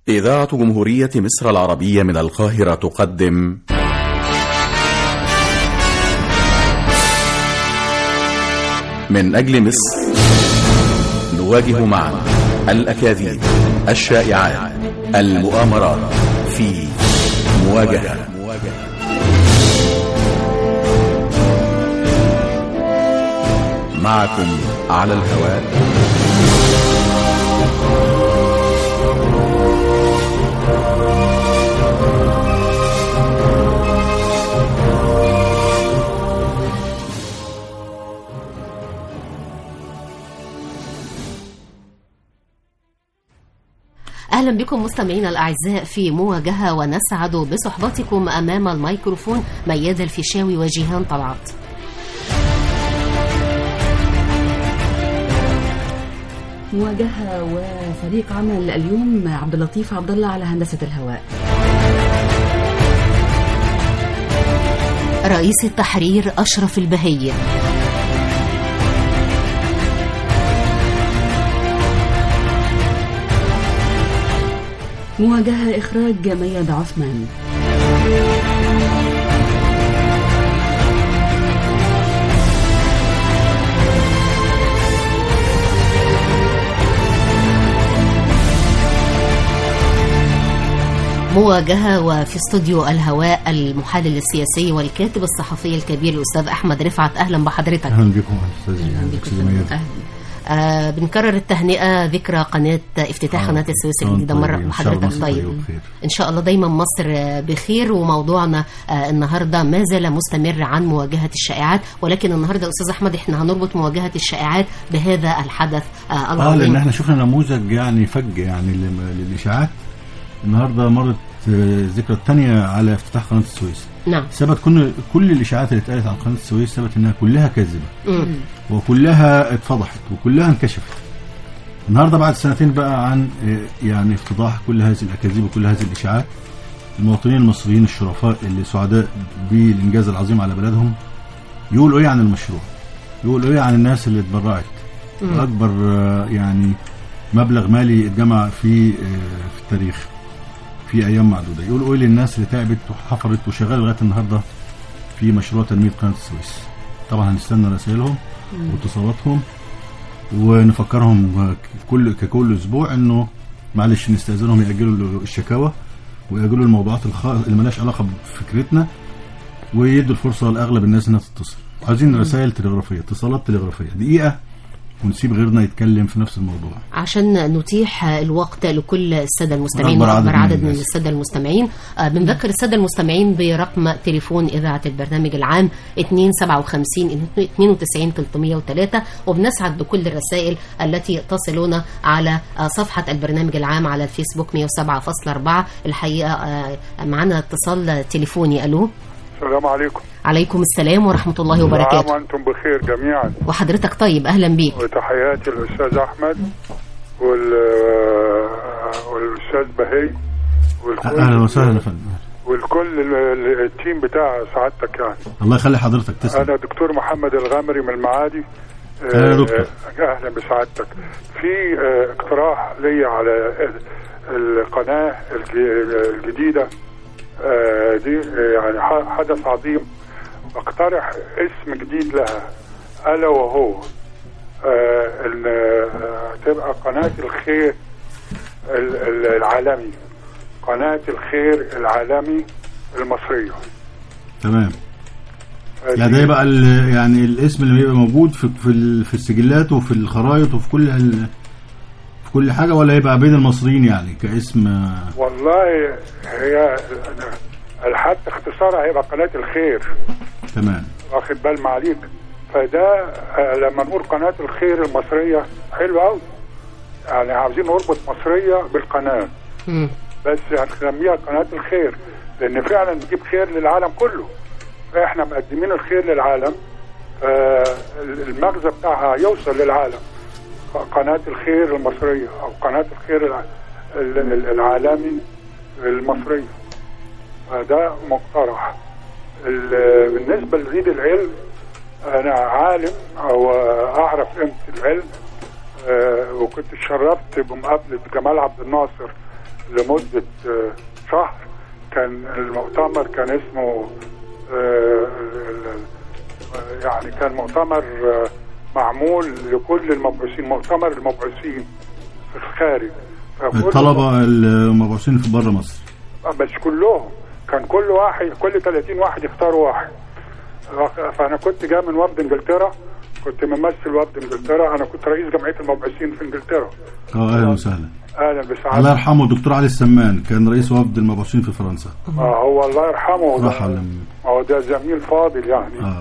إذاعة جمهورية مصر العربية من القاهرة تقدم من أجل مصر نواجه معا الأكاذيب الشائعات المؤامرات في مواجهة معكم على الهواء أهلا بكم مستمعينا الأعزاء في مواجهة ونسعد بصحبتكم أمام الميكروفون ميادة الفيشاوي وجيهان طلعت مواجهة وفريق عمل اليوم عبد اللطيف عبد الله على هندسة الهواء رئيس التحرير أشرف البهية مواجهة إخراج مياد عثمان مواجهة وفي استوديو الهواء المحلل السياسي والكاتب الصحفي الكبير الأستاذ أحمد رفعت أهلا بحضرتك اهلا بكم استاذ استاذ ميادة أهلا. آه بنكرر التهنئة ذكرى قناة افتتاح قناة السويس الجديدة مرة إن شاء الله بحضرتك مصر طيب بخير. إن شاء الله دايما مصر آه، بخير وموضوعنا آه، النهاردة ما زال مستمر عن مواجهة الشائعات ولكن النهاردة أستاذ أحمد إحنا هنربط مواجهة الشائعات بهذا الحدث آه اه لان العظيم احنا شفنا نموذج يعني فج يعني لل- للاشاعات النهارده مرت آه، الذكرى الثانيه على افتتاح قناه السويس نعم ثبت كل كل الاشاعات اللي اتقالت عن قناه السويس ثبت انها كلها كاذبه مم. وكلها اتفضحت وكلها انكشفت النهارده بعد سنتين بقى عن آه، يعني افتضاح كل هذه الاكاذيب وكل هذه الاشاعات المواطنين المصريين الشرفاء اللي سعداء بالانجاز العظيم على بلدهم يقولوا ايه عن المشروع يقولوا ايه عن الناس اللي اتبرعت مم. اكبر آه، يعني مبلغ مالي اتجمع في آه، في التاريخ في ايام معدوده يقولوا ايه للناس اللي تعبت وحفرت وشغاله لغايه النهارده في مشروع تنميه قناه السويس طبعا هنستنى رسائلهم واتصالاتهم ونفكرهم كل ككل اسبوع انه معلش نستاذنهم ياجلوا الشكاوى وياجلوا الموضوعات الخ... اللي مالهاش علاقه بفكرتنا ويدوا الفرصه لاغلب الناس انها تتصل عايزين رسائل تلغرافيه اتصالات تلغرافيه دقيقه ونسيب غيرنا يتكلم في نفس الموضوع عشان نتيح الوقت لكل السادة المستمعين أكبر عدد وأكبر من عدد من الناس. السادة المستمعين آه، بنذكر السادة المستمعين برقم تليفون إذاعة البرنامج العام 257 92 303 وبنسعد بكل الرسائل التي تصلنا على آه، صفحة البرنامج العام على الفيسبوك 107.4 الحقيقة آه، معنا اتصال تليفوني ألو السلام عليكم عليكم السلام ورحمة الله عام وبركاته وانتم بخير جميعا وحضرتك طيب أهلا بيك وتحياتي الاستاذ احمد وال والاستاذ بهي والكل اهلا وسهلا يا فندم والكل ال- ال- التيم بتاع سعادتك يعني الله يخلي حضرتك تسلم انا دكتور محمد الغامري من المعادي أهلا يا آه، دكتور. آه، اهلا بسعادتك في آه، اقتراح لي على ال- القناه الج- الجديده آه، دي آه، يعني ح- حدث عظيم اقترح اسم جديد لها الا وهو آه، ان آه، تبقى قناه الخير ال- ال- العالمي قناه الخير العالمي المصريه تمام آه، يعني دي- ده يبقى ال- يعني الاسم اللي بيبقى موجود في في ال- في السجلات وفي الخرائط وفي كل ال- في كل حاجه ولا يبقى بين المصريين يعني كاسم آه، والله هي الحد اختصارها هيبقى قناة الخير تمام واخد بال معاليك فده آه، لما نقول قناة الخير المصرية حلو قوي يعني عاوزين نربط مصرية بالقناة مم. بس هنسميها قناة الخير لأن فعلا نجيب خير للعالم كله فإحنا مقدمين الخير للعالم فالمغزى بتاعها يوصل للعالم قناة الخير المصرية أو قناة الخير الع- ال- ال- العالمي المصرية فده مقترح ال- بالنسبة لزيد العلم أنا عالم أو أعرف قيمة العلم آه، وكنت اتشرفت بمقابلة جمال عبد الناصر لمده آه، شهر كان المؤتمر كان اسمه آه، ال- ال- يعني كان مؤتمر آه، معمول لكل المبعوثين مؤتمر المبعوثين في الخارج فكل- الطلبه المبعوثين في بره مصر مش كلهم كان كل واحد كل 30 واحد يختاروا واحد فانا كنت جاي من وفد انجلترا كنت ممثل وفد انجلترا انا كنت رئيس جمعيه المبعوثين في انجلترا اه اهلا وسهلا اهلا الله بسعادة يرحمه الدكتور علي السمان كان رئيس وفد المبعوثين في فرنسا آه هو الله يرحمه ده- رحل هو ده زميل فاضل يعني اه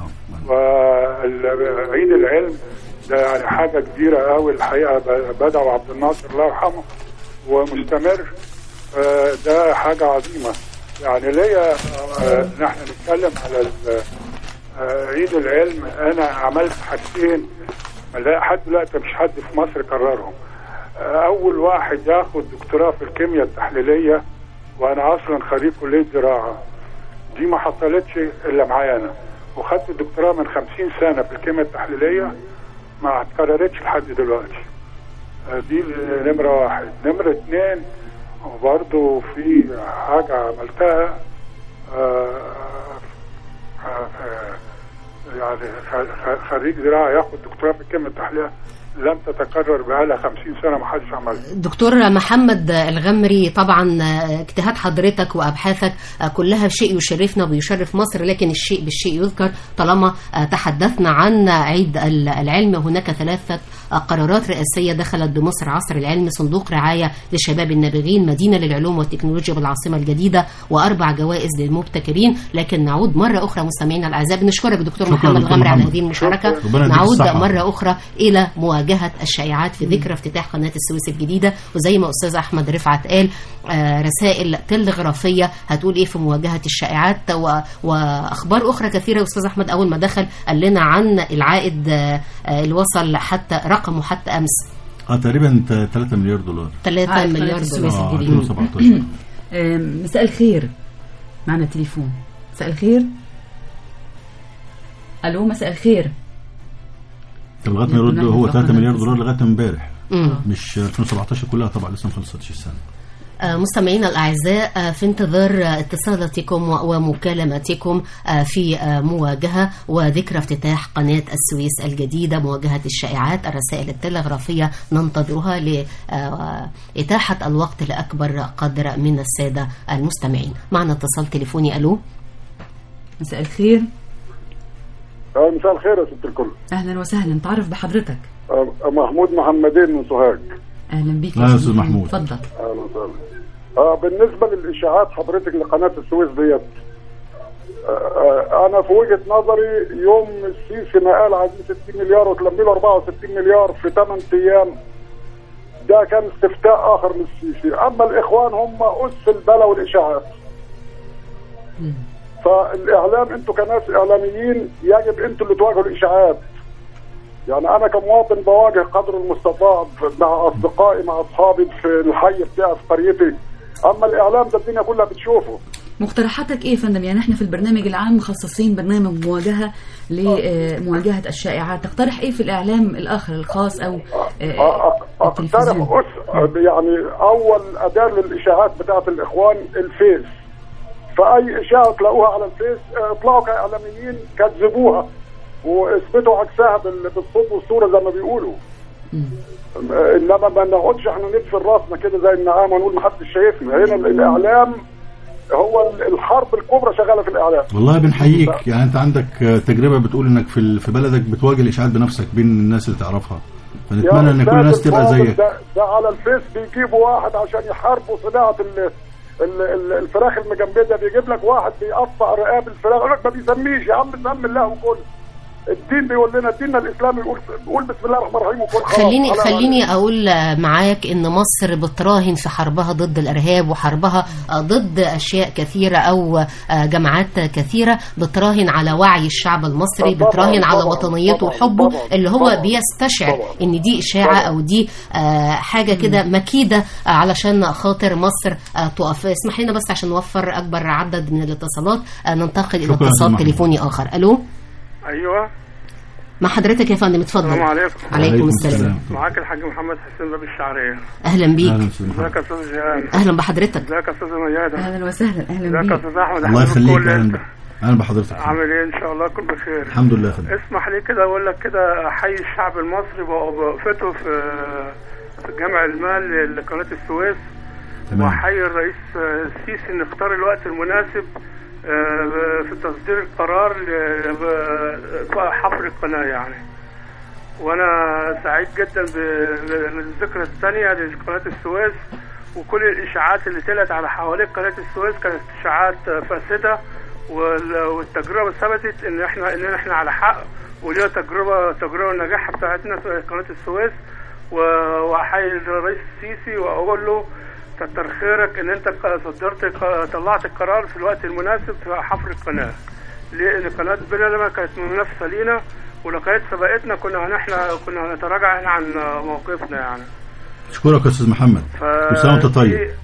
وعيد العلم ده يعني حاجة كبيرة قوي الحقيقة ب- بدأ عبد الناصر الله يرحمه ومستمر آه، ده حاجة عظيمة يعني ليا آه، نحن نتكلم على ال- آه، عيد العلم أنا عملت حاجتين لا حد دلوقتي مش حد في مصر كررهم آه، أول واحد ياخد دكتوراه في الكيمياء التحليلية وأنا أصلا خريج كلية زراعة دي ما حصلتش الا معايا انا وخدت الدكتوراه من 50 سنه في الكيمياء التحليليه ما اتكررتش لحد دلوقتي آه، دي نمره واحد نمره اتنين برضو في حاجه عملتها آه، آه، آه، يعني خ- خ- خريج زراعه ياخد دكتوراه في الكيمياء التحليليه لم تتكرر بقالها 50 سنه ما حدش عملها دكتور محمد الغمري طبعا اجتهاد حضرتك وابحاثك كلها شيء يشرفنا ويشرف مصر لكن الشيء بالشيء يذكر طالما تحدثنا عن عيد العلم هناك ثلاثه قرارات رئاسيه دخلت بمصر عصر العلم صندوق رعايه لشباب النابغين مدينه للعلوم والتكنولوجيا بالعاصمه الجديده واربع جوائز للمبتكرين لكن نعود مره اخرى مستمعينا الاعزاء بنشكرك دكتور شكراً محمد دكتور الغمري على محمد. هذه المشاركه ربنا يديك نعود الصحة. مره اخرى الى مواجهه الشائعات في ذكرى افتتاح قناه السويس الجديده وزي ما استاذ احمد رفعت قال آه، رسائل تلغرافيه هتقول ايه في مواجهه الشائعات و- واخبار اخرى كثيره استاذ احمد اول ما دخل قال لنا عن العائد آه، آه، اللي وصل حتى رقمه حتى امس اه تقريبا 3 مليار دولار 3 عائد قناة مليار السويس دولار اه الجديد. 2017 آم، مساء الخير معنا تليفون مساء الخير الو مساء الخير كان لغايه ما يرد نحن هو في 3 قناة مليار السويس. دولار لغايه امبارح مم. مش 2017 كلها طبعا لسه ما خلصتش السنه آه، مستمعينا الأعزاء آه، في انتظار آه، اتصالاتكم و- ومكالمتكم آه، في آه، مواجهة وذكرى افتتاح قناة السويس الجديدة مواجهة الشائعات الرسائل التلغرافية ننتظرها لإتاحة الوقت لأكبر قدر من السادة المستمعين معنا اتصال تليفوني ألو مساء الخير آه، مساء الخير يا ست الكل اهلا وسهلا تعرف بحضرتك آه، محمود محمدين من سوهاج اهلا بيك لا يا أستاذ محمود. اتفضل اهلا وسهلا آه بالنسبه للاشاعات حضرتك لقناه السويس ديت آه، آه، انا في وجهه نظري يوم السيسي ما قال عايزين 60 مليار وتلمي له 64 مليار في 8 ايام ده كان استفتاء اخر من السيسي اما الاخوان هم اس البلا والاشاعات فالاعلام انتوا كناس اعلاميين يجب انتوا اللي تواجهوا الاشاعات يعني انا كمواطن بواجه قدر المستطاع مع اصدقائي مع اصحابي في الحي بتاعي في قريتي اما الاعلام ده الدنيا كلها بتشوفه مقترحاتك ايه يا فندم يعني احنا في البرنامج العام مخصصين برنامج مواجهه لمواجهه الشائعات تقترح ايه في الاعلام الاخر الخاص او آه، أق- اقترح التلفزيون أس يعني اول اداه للاشاعات بتاعت الاخوان الفيس فاي اشاعه تلاقوها على الفيس اه، اطلعوا كاعلاميين كذبوها واثبتوا عكسها بال- بالصوت والصوره زي ما بيقولوا اه، انما ما نقعدش احنا ندفن راسنا كده زي النعام ونقول ما حدش شايفنا هنا الاعلام هو ال- الحرب الكبرى شغاله في الاعلام والله بنحييك يعني انت عندك آه، تجربه بتقول انك في ال- في بلدك بتواجه الاشاعات بنفسك بين الناس اللي تعرفها فنتمنى ان كل أستاذ الناس تبقى الفاضل، زيك ده, ده على الفيس بيجيبوا واحد عشان يحاربوا صناعه ال ال- ال- الفراخ المجمده بيجيب لك واحد بيقطع رقاب الفراخ يقول لك ما بيسميش يا عم سم الله وكل الدين بيقول لنا ديننا الاسلامي يقول قول بسم الله الرحمن الرحيم وكل خلاص خليني على- خليني اقول معاك ان مصر بتراهن في حربها ضد الارهاب وحربها ضد اشياء كثيره او جماعات كثيره بتراهن على وعي الشعب المصري طبعاً، بتراهن على طبعاً، وطنيته طبعاً، وحبه طبعاً، اللي هو طبعاً، بيستشعر طبعاً. ان دي اشاعه طبعاً. او دي آه، حاجه كده مكيده آه، علشان خاطر مصر آه، تقف اسمح لنا بس عشان نوفر اكبر عدد من الاتصالات آه، ننتقل الى شكراً يا أستاذ اتصال محمود. تليفوني اخر الو ايوه مع حضرتك يا فندم اتفضل السلام عليكم عليكم السلام معاك الحاج محمد حسين باب الشعريه اهلا بيك اهلا وسهلا ازيك يا استاذ جهان اهلا بحضرتك ازيك يا استاذ ميادة اهلا وسهلا اهلا ازيك يا بيك استاذ احمد الله أحمد يخليك الكل اهلا انت. ب- اهلا بحضرتك عامل ايه ان شاء الله كل بخير الحمد لله يا فندم اسمح لي كده اقول لك كده احيي الشعب المصري بوقفته في في جمع المال لقناه السويس تمام واحيي الرئيس السيسي ان اختار الوقت المناسب آه، في تصدير القرار لحفر القناه يعني وانا سعيد جدا ب- بالذكرى الثانيه لقناه السويس وكل الاشاعات اللي طلعت على حوالين قناه السويس كانت اشاعات فاسده وال- والتجربه ثبتت ان احنا ان احنا على حق وليها تجربه تجربه النجاح بتاعتنا في قناه السويس و- واحيي الرئيس السيسي واقول له كتر خيرك ان انت صدرت طلعت القرار في الوقت المناسب في حفر القناه لان قناه بنما كانت منافسه لينا ولو كانت سبقتنا كنا احنا كنا هنتراجع هنا عن موقفنا يعني اشكرك يا استاذ محمد ف كل سنه وانت طيب دي-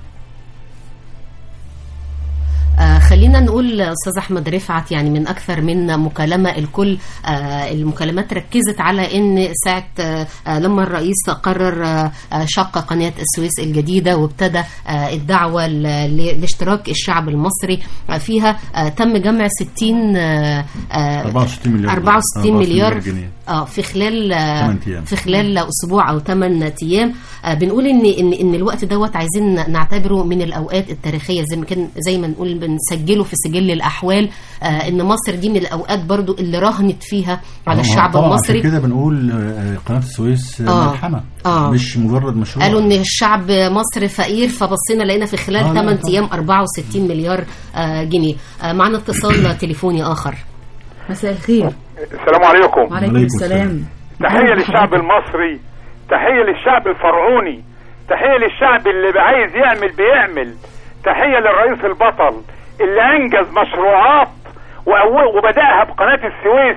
آه خلينا نقول استاذ احمد رفعت يعني من اكثر من مكالمه الكل آه المكالمات ركزت على ان ساعه آه آه لما الرئيس قرر آه آه شق قناه السويس الجديده وابتدى آه الدعوه ل- ل- لاشتراك الشعب المصري آه فيها آه تم جمع 60 آه آه 64 مليار 64 مليار جنيه اه في خلال آه، تمن أيام. في خلال اسبوع او 8 ايام آه، بنقول ان ان ان الوقت دوت عايزين نعتبره من الاوقات التاريخيه زي ما كان زي ما نقول بنسجله في سجل الاحوال آه، ان مصر دي من الاوقات برضو اللي راهنت فيها على آه، الشعب طبعاً المصري عشان كده بنقول آه، قناه السويس آه، آه. ملحمه آه. مش مجرد مشروع قالوا ان الشعب مصر فقير فبصينا لقينا في خلال آه، لا، 8 طبعاً. ايام 64 مليار آه، جنيه آه، معنا اتصال تليفوني اخر مساء الخير السلام عليكم وعليكم وعليكم السلام تحية للشعب المصري تحية للشعب الفرعوني تحية للشعب اللي عايز يعمل بيعمل تحية للرئيس البطل اللي أنجز مشروعات وأو- وبدأها بقناة السويس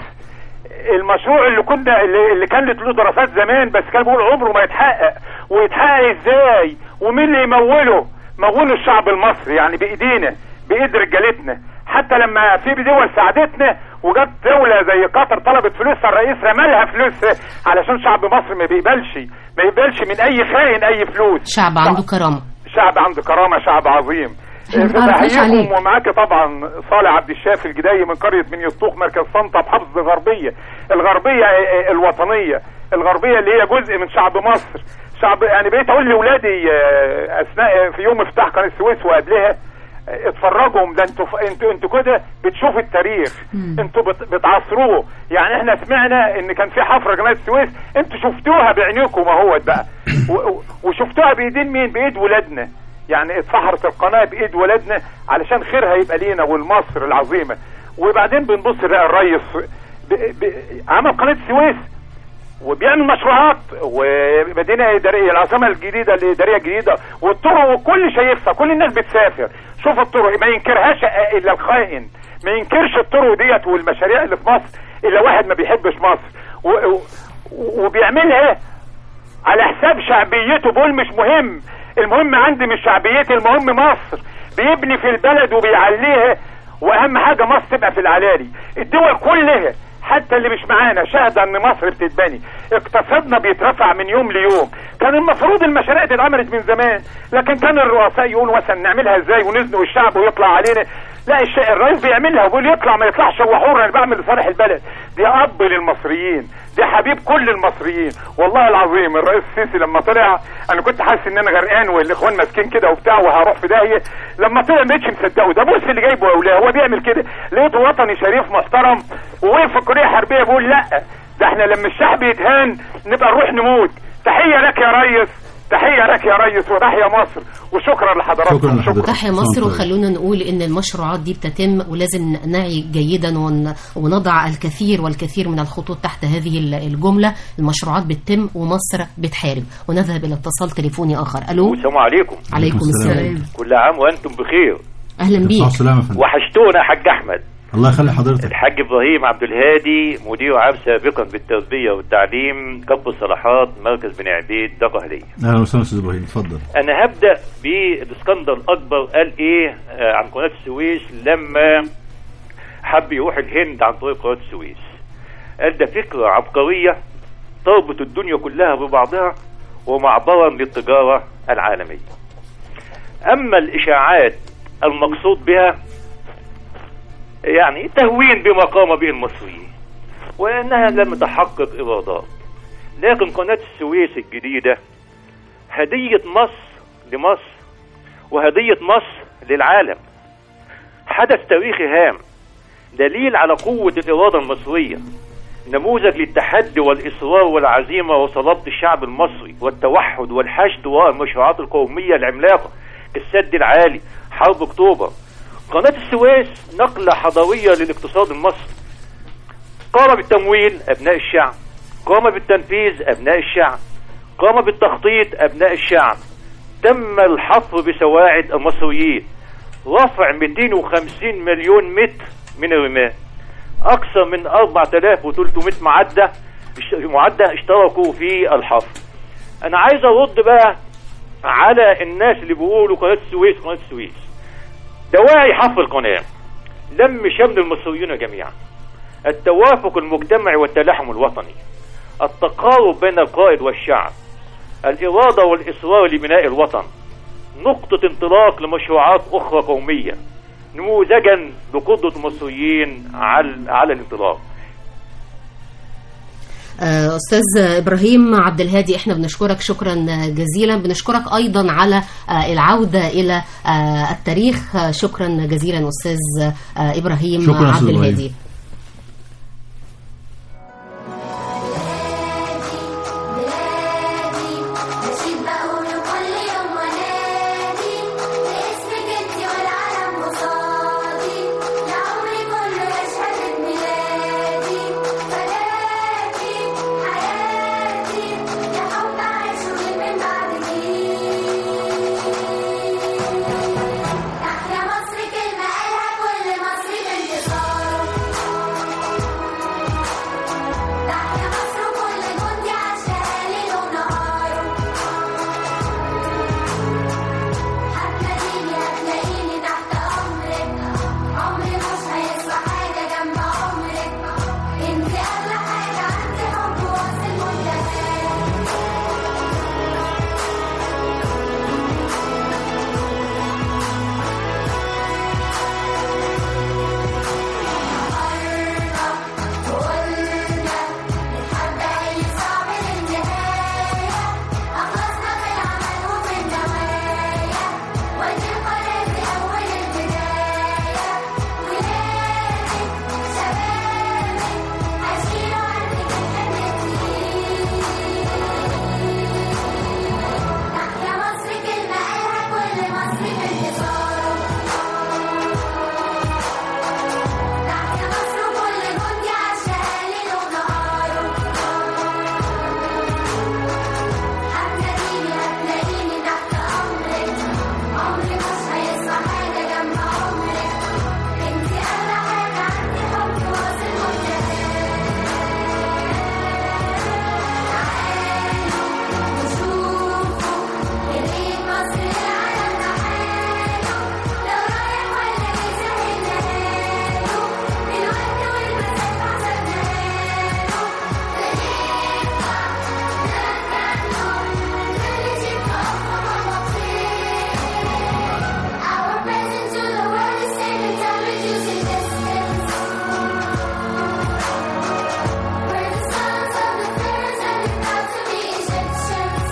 المشروع اللي كنا اللي اللي كان له دراسات زمان بس كان بيقول عمره ما يتحقق ويتحقق ازاي ومين اللي يموله موله الشعب المصري يعني بايدينا بايد رجالتنا حتى لما في دول ساعدتنا وجت دولة زي قطر طلبت فلوسها الرئيس رمالها فلوسها علشان شعب مصر ما بيقبلش ما يقبلش من اي خاين اي فلوس شعب عنده كرامه شعب عنده كرامة شعب عظيم إحنا ما بنعرفش عليك. تحييكم ومعاك طبعا صالح عبد الشافي الجداي من قرية بني الطوخ مركز طنطا بحافظة الغربية الغربية آه، آه، الوطنية الغربية اللي هي جزء من شعب مصر شعب يعني بقيت اقول لاولادي آه، اثناء في يوم افتتاح قناة السويس وقبلها آه، اتفرجوا ده انتوا ف- انتوا انتوا كده بتشوفوا التاريخ انتوا بت- بتعصروه يعني احنا سمعنا ان كان في حفره قناه السويس انتوا شفتوها بعينيكم اهوت بقى و- و- وشفتوها بايدين مين بايد ولادنا يعني اتفحرت القناه بايد ولادنا علشان خيرها يبقى لينا والمصر العظيمه وبعدين بنبص نلاقي الريس ب... ب... عمل قناه السويس وبيعمل مشروعات ومدينه اداريه العاصمه الجديده الاداريه الجديده والطرق وكل شايفها كل الناس بتسافر شوف الطرق ما ينكرهاش الا الخائن ما ينكرش الطرق ديت والمشاريع اللي في مصر الا واحد ما بيحبش مصر و... و... وبيعملها على حساب شعبيته بقول مش مهم المهم عندي مش شعبيتي المهم مصر بيبني في البلد وبيعليها واهم حاجه مصر تبقى في العلالي الدول كلها حتى اللي مش معانا شاهده ان مصر بتتبني اقتصادنا بيترفع من يوم ليوم كان المفروض المشاريع دي اتعملت من زمان لكن كان الرؤساء يقولوا مثلا نعملها ازاي ونزنق الشعب ويطلع علينا لا الش... الرئيس بيعملها وبيقول يطلع ما يطلعش هو حر انا بعمل لصالح البلد دي اب للمصريين دي حبيب كل المصريين والله العظيم الرئيس السيسي لما طلع انا كنت حاسس ان انا غرقان والاخوان ماسكين كده وبتاع وهروح في داهيه لما طلع ما بقتش مصدقه ده بص اللي جايبه اولاه هو بيعمل كده لقيته وطني شريف محترم ووقف في الكليه الحربيه بيقول لا ده احنا لما الشعب يتهان نبقى نروح نموت تحيه لك يا ريس تحيه لك يا ريس وتحيه مصر وشكرا لحضراتكم شكرا لحضرتك. تحيا مصر وخلونا نقول ان المشروعات دي بتتم ولازم نعي جيدا ون- ونضع الكثير والكثير من الخطوط تحت هذه ال- الجمله المشروعات بتتم ومصر بتحارب ونذهب الى اتصال تليفوني اخر الو السلام عليكم عليكم السلام. السلام كل عام وانتم بخير اهلا بصحة بيك والسلامة يا فندم وحشتونا يا حاج احمد الله يخلي حضرتك الحاج ابراهيم عبد الهادي مدير عام سابقا بالتربيه والتعليم كب الصلاحات مركز بني عبيد دقهليه اهلا وسهلا استاذ ابراهيم اتفضل انا هبدا بالاسكندر الاكبر قال ايه آه، عن قناه السويس لما حب يروح الهند عن طريق قناه السويس قال ده فكرة عبقرية تربط الدنيا كلها ببعضها ومعبرا للتجارة العالمية أما الإشاعات المقصود بها يعني تهوين بما قام به المصريين وأنها لم تحقق إيرادات لكن قناة السويس الجديدة هدية مصر لمصر وهدية مصر للعالم حدث تاريخي هام دليل على قوة الإرادة المصرية نموذج للتحدي والإصرار والعزيمة وصلابة الشعب المصري والتوحد والحشد والمشروعات القومية العملاقة كالسد العالي حرب أكتوبر قناة السويس نقلة حضارية للاقتصاد المصري قام بالتمويل أبناء الشعب قام بالتنفيذ أبناء الشعب قام بالتخطيط أبناء الشعب تم الحفر بسواعد المصريين رفع 250 مليون متر من الرمال أكثر من 4300 معدة معدة اشتركوا في الحفر أنا عايز أرد بقى على الناس اللي بيقولوا قناة السويس قناة السويس دواعي حفر القناة لم شمل المصريين جميعا التوافق المجتمعي والتلاحم الوطني التقارب بين القائد والشعب الإرادة والإصرار لبناء الوطن نقطة انطلاق لمشروعات أخرى قومية نموذجا لقدرة المصريين على على الانطلاق آه، استاذ ابراهيم عبد الهادي احنا بنشكرك شكرا جزيلا بنشكرك ايضا على آه، العوده الى آه، التاريخ آه، شكرا جزيلا استاذ آه، ابراهيم شكراً عبد أستاذ إبراهيم. الهادي بلادي نشيد بقوله كل يوم ونادي باسمك انتي والعالم قصادي لعمري كله يشهد ميلادي فداكي حياتي يا حب عايشه من بعدكي تحيا مصر كلمة قالها كل مصري بانتصاره تحيا مصر كل جندي عاشها ليل ونهاره هتلاقيني هتلاقيني تحت أمرك عمري مش هيسوى حاجة جنب عمرك انتي أغلى حاجة عندي حب واصل منتهاه وقلنا نتحدى أي صعب للنهاية أخلصنا في العمل وفي النوايا وادي القرار في أول البداية ولادك شبابك هشيله عنك الحنة تحيا مصر كلمة قالها كل مصري بانتصاره تحيا مصر كل جندي عاشها ليل ونهاره هتلاقيني هتلاقيني تحت أمرك عمري مش هيسوى حاجة جنب عمرك انتي أغلى حاجة عندي حب واصل منتهاه تعالوا وشوفوا جنية مصر العالم تعالوا لو رايح ولا يسهل نهاله الوقت والمسافة حسبناها بنطلع نرجع كل شيء بأفضل مبسوط Our presence to the world is saving time, reducing distance. We're the sons of the pharaohs and we're proud to be Egyptians.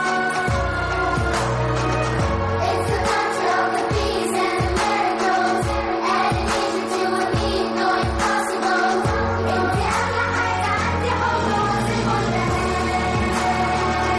It's the country of the peace and the miracles. Adding Egypt to a need, no impossible. انتي أغلى حاجة عندي حب واصل منتهاه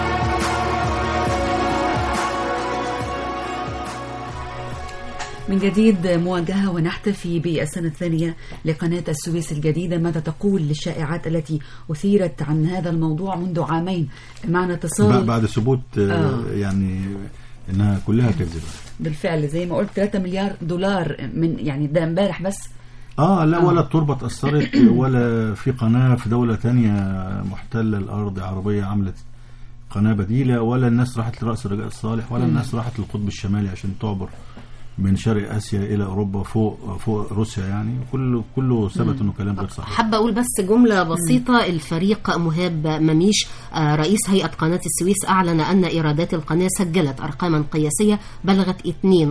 من جديد مواجهة ونحتفي بالسنة الثانية لقناة السويس الجديدة ماذا تقول للشائعات التي أثيرت عن هذا الموضوع منذ عامين معنا اتصال بعد ثبوت آه، آه. يعني انها كلها كذبه بالفعل زي ما قلت 3 مليار دولار من يعني ده امبارح بس اه لا آه. ولا التربه اتاثرت ولا في قناه في دوله تانية محتله الارض عربيه عملت قناه بديله ولا الناس راحت لراس رجاء الصالح ولا الناس راحت للقطب الشمالي عشان تعبر من شرق اسيا الى اوروبا فوق فوق روسيا يعني كله كله ثبت انه كلام غير صحيح حابة أقول بس جملة بسيطة الفريق مهاب مميش آه، رئيس هيئة قناة السويس أعلن أن إيرادات القناة سجلت أرقاما قياسية بلغت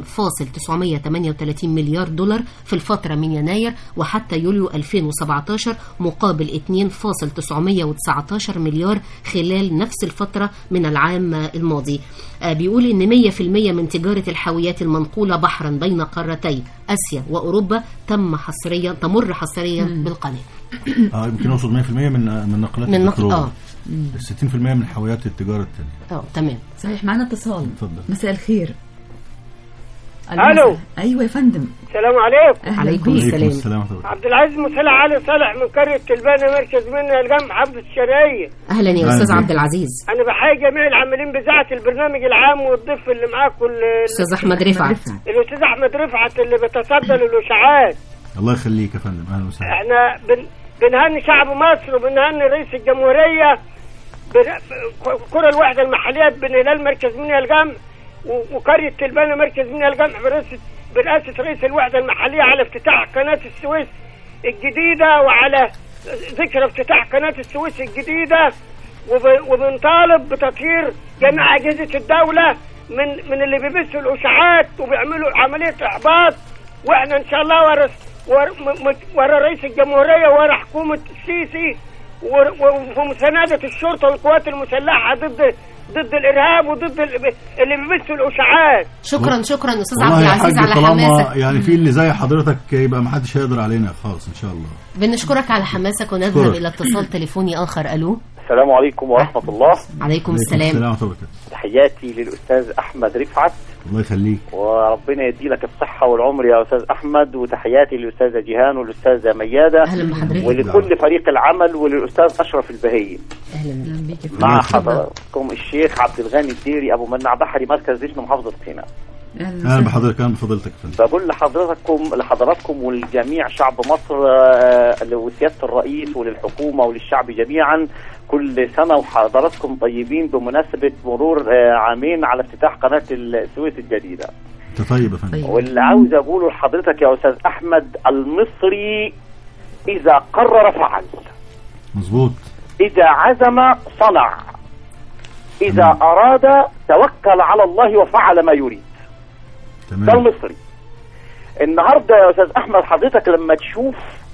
2.938 مليار دولار في الفترة من يناير وحتى يوليو 2017 مقابل 2.919 مليار خلال نفس الفترة من العام الماضي آه، بيقول إن 100% من تجارة الحاويات المنقولة بحرا بين قارتي آسيا وأوروبا تم حصريا تمر حصريا بالقناة اه يمكن نوصل 100% من من نقلات من نقل البترول اه 60% من حاويات التجاره الثانيه اه تمام صحيح معنا اتصال اتفضل. مساء الخير ألو. ايوه يا فندم السلام عليكم أهلا عليكم بيك. السلام. عليكم السلام ورحمه الله عبد العزيز مسلع علي صالح من قرية تلبانة مركز منها الجامعة محافظة الشرقية أهلا يا أهلا أستاذ بيك. عبد العزيز أنا بحيي جميع العاملين بإذاعة البرنامج العام والضيف اللي معاكم ال- أستاذ أحمد رفعت رفعت. الأستاذ أحمد رفعت اللي بيتصدى للإشاعات الله يخليك يا فندم اهلا وسهلا احنا بن... بنهني شعب مصر وبنهني رئيس الجمهورية بن... كرة الوحدة المحلية بن هلال مركز منها الجمع و... وقرية تلبانة مركز منها الجمع برئاسة برئاسة رئيس الوحدة المحلية على افتتاح قناة السويس الجديدة وعلى ذكرى افتتاح قناة السويس الجديدة وب... وبنطالب بتطهير جميع أجهزة الدولة من من اللي بيبثوا الإشاعات وبيعملوا عملية إحباط واحنا ان شاء الله ورا ورا, م- م- ورا رئيس الجمهوريه ورا حكومه السيسي ور- وفي مسانده الشرطه والقوات المسلحه ضد ضد الارهاب وضد ال- اللي بيمثلوا الاشاعات شكرا شكرا أستاذ عبد والله يا العزيز حاج على طالما حماسك يعني في اللي زي حضرتك يبقى ما حدش هيقدر علينا خالص ان شاء الله بنشكرك على حماسك ونذهب شكرا. إلى اتصال تليفوني آخر ألو السلام عليكم ورحمة الله عليكم عليكم السلام السلام ورحمه الله وبركاته تحياتي للأستاذ أحمد رفعت الله يخليك وربنا يدي لك الصحة والعمر يا أستاذ أحمد وتحياتي للأستاذة جيهان والأستاذة ميادة أهلا بحضرتك ولكل فريق العمل وللأستاذ أشرف البهي أهلا بك اهلا بيك يا فندم. مع الله حضراتكم الشيخ عبد الغني الديري أبو منع بحري مركز دشن محافظة قنا اهلا اهلا وسهلا. بحضرتك اهلا بفضيلتك يا فندم بقول لحضراتكم لحضراتكم ولجميع شعب مصر آه، وسيادة الرئيس وللحكومة وللشعب جميعا كل سنة وحضراتكم طيبين بمناسبة مرور آه، عامين على افتتاح قناة السويس الجديدة انت طيب يا فندم طيب. واللي عاوز اقوله لحضرتك يا استاذ احمد المصري اذا قرر فعل مظبوط اذا عزم صنع اذا تمام. اراد توكل على الله وفعل ما يريد ده تمام المصري النهارده يا استاذ احمد حضرتك لما تشوف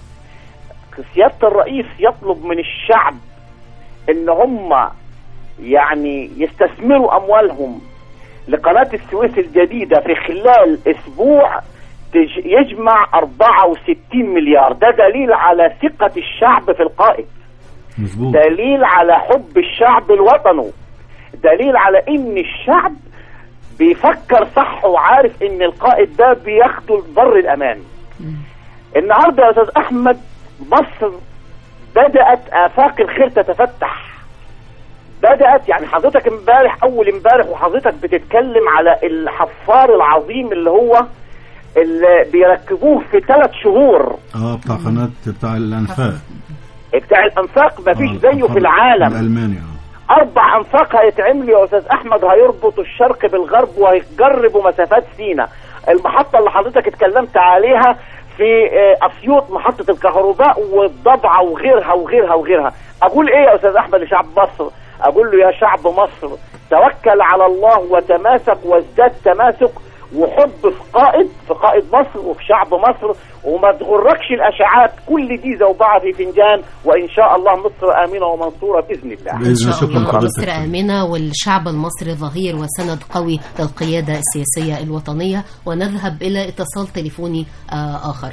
سياده الرئيس يطلب من الشعب ان هم يعني يستثمروا اموالهم لقناه السويس الجديده في خلال اسبوع تج- يجمع 64 مليار ده دليل على ثقه الشعب في القائد مظبوط دليل على حب الشعب لوطنه دليل على ان الشعب بيفكر صح وعارف ان القائد ده بياخده لبر الامان النهارده يا استاذ احمد مصر بدات افاق الخير تتفتح بدات يعني حضرتك امبارح اول امبارح وحضرتك بتتكلم على الحفار العظيم اللي هو اللي بيركبوه في ثلاث شهور اه بتاع قناه بتاع الانفاق بتاع الانفاق مفيش آه، زيه في الأنفاق العالم الالماني اه اربع انفاق هيتعمل يا استاذ احمد هيربط الشرق بالغرب وهيجربوا مسافات سينا المحطه اللي حضرتك اتكلمت عليها في آه، اسيوط محطه الكهرباء والضبعه وغيرها وغيرها وغيرها اقول ايه يا استاذ احمد لشعب مصر اقول له يا شعب مصر توكل على الله وتماسك وازداد تماسك وحب في قائد في قائد مصر وفي شعب مصر وما تغركش الاشاعات كل دي زوبعه في فنجان وان شاء الله مصر امنه ومنصوره باذن الله إن باذن شاء شكرا الله لحضرتك مصر آمنة والشعب المصري ظهير وسند قوي للقيادة السياسية الوطنية ونذهب إلى اتصال تليفوني آه، آخر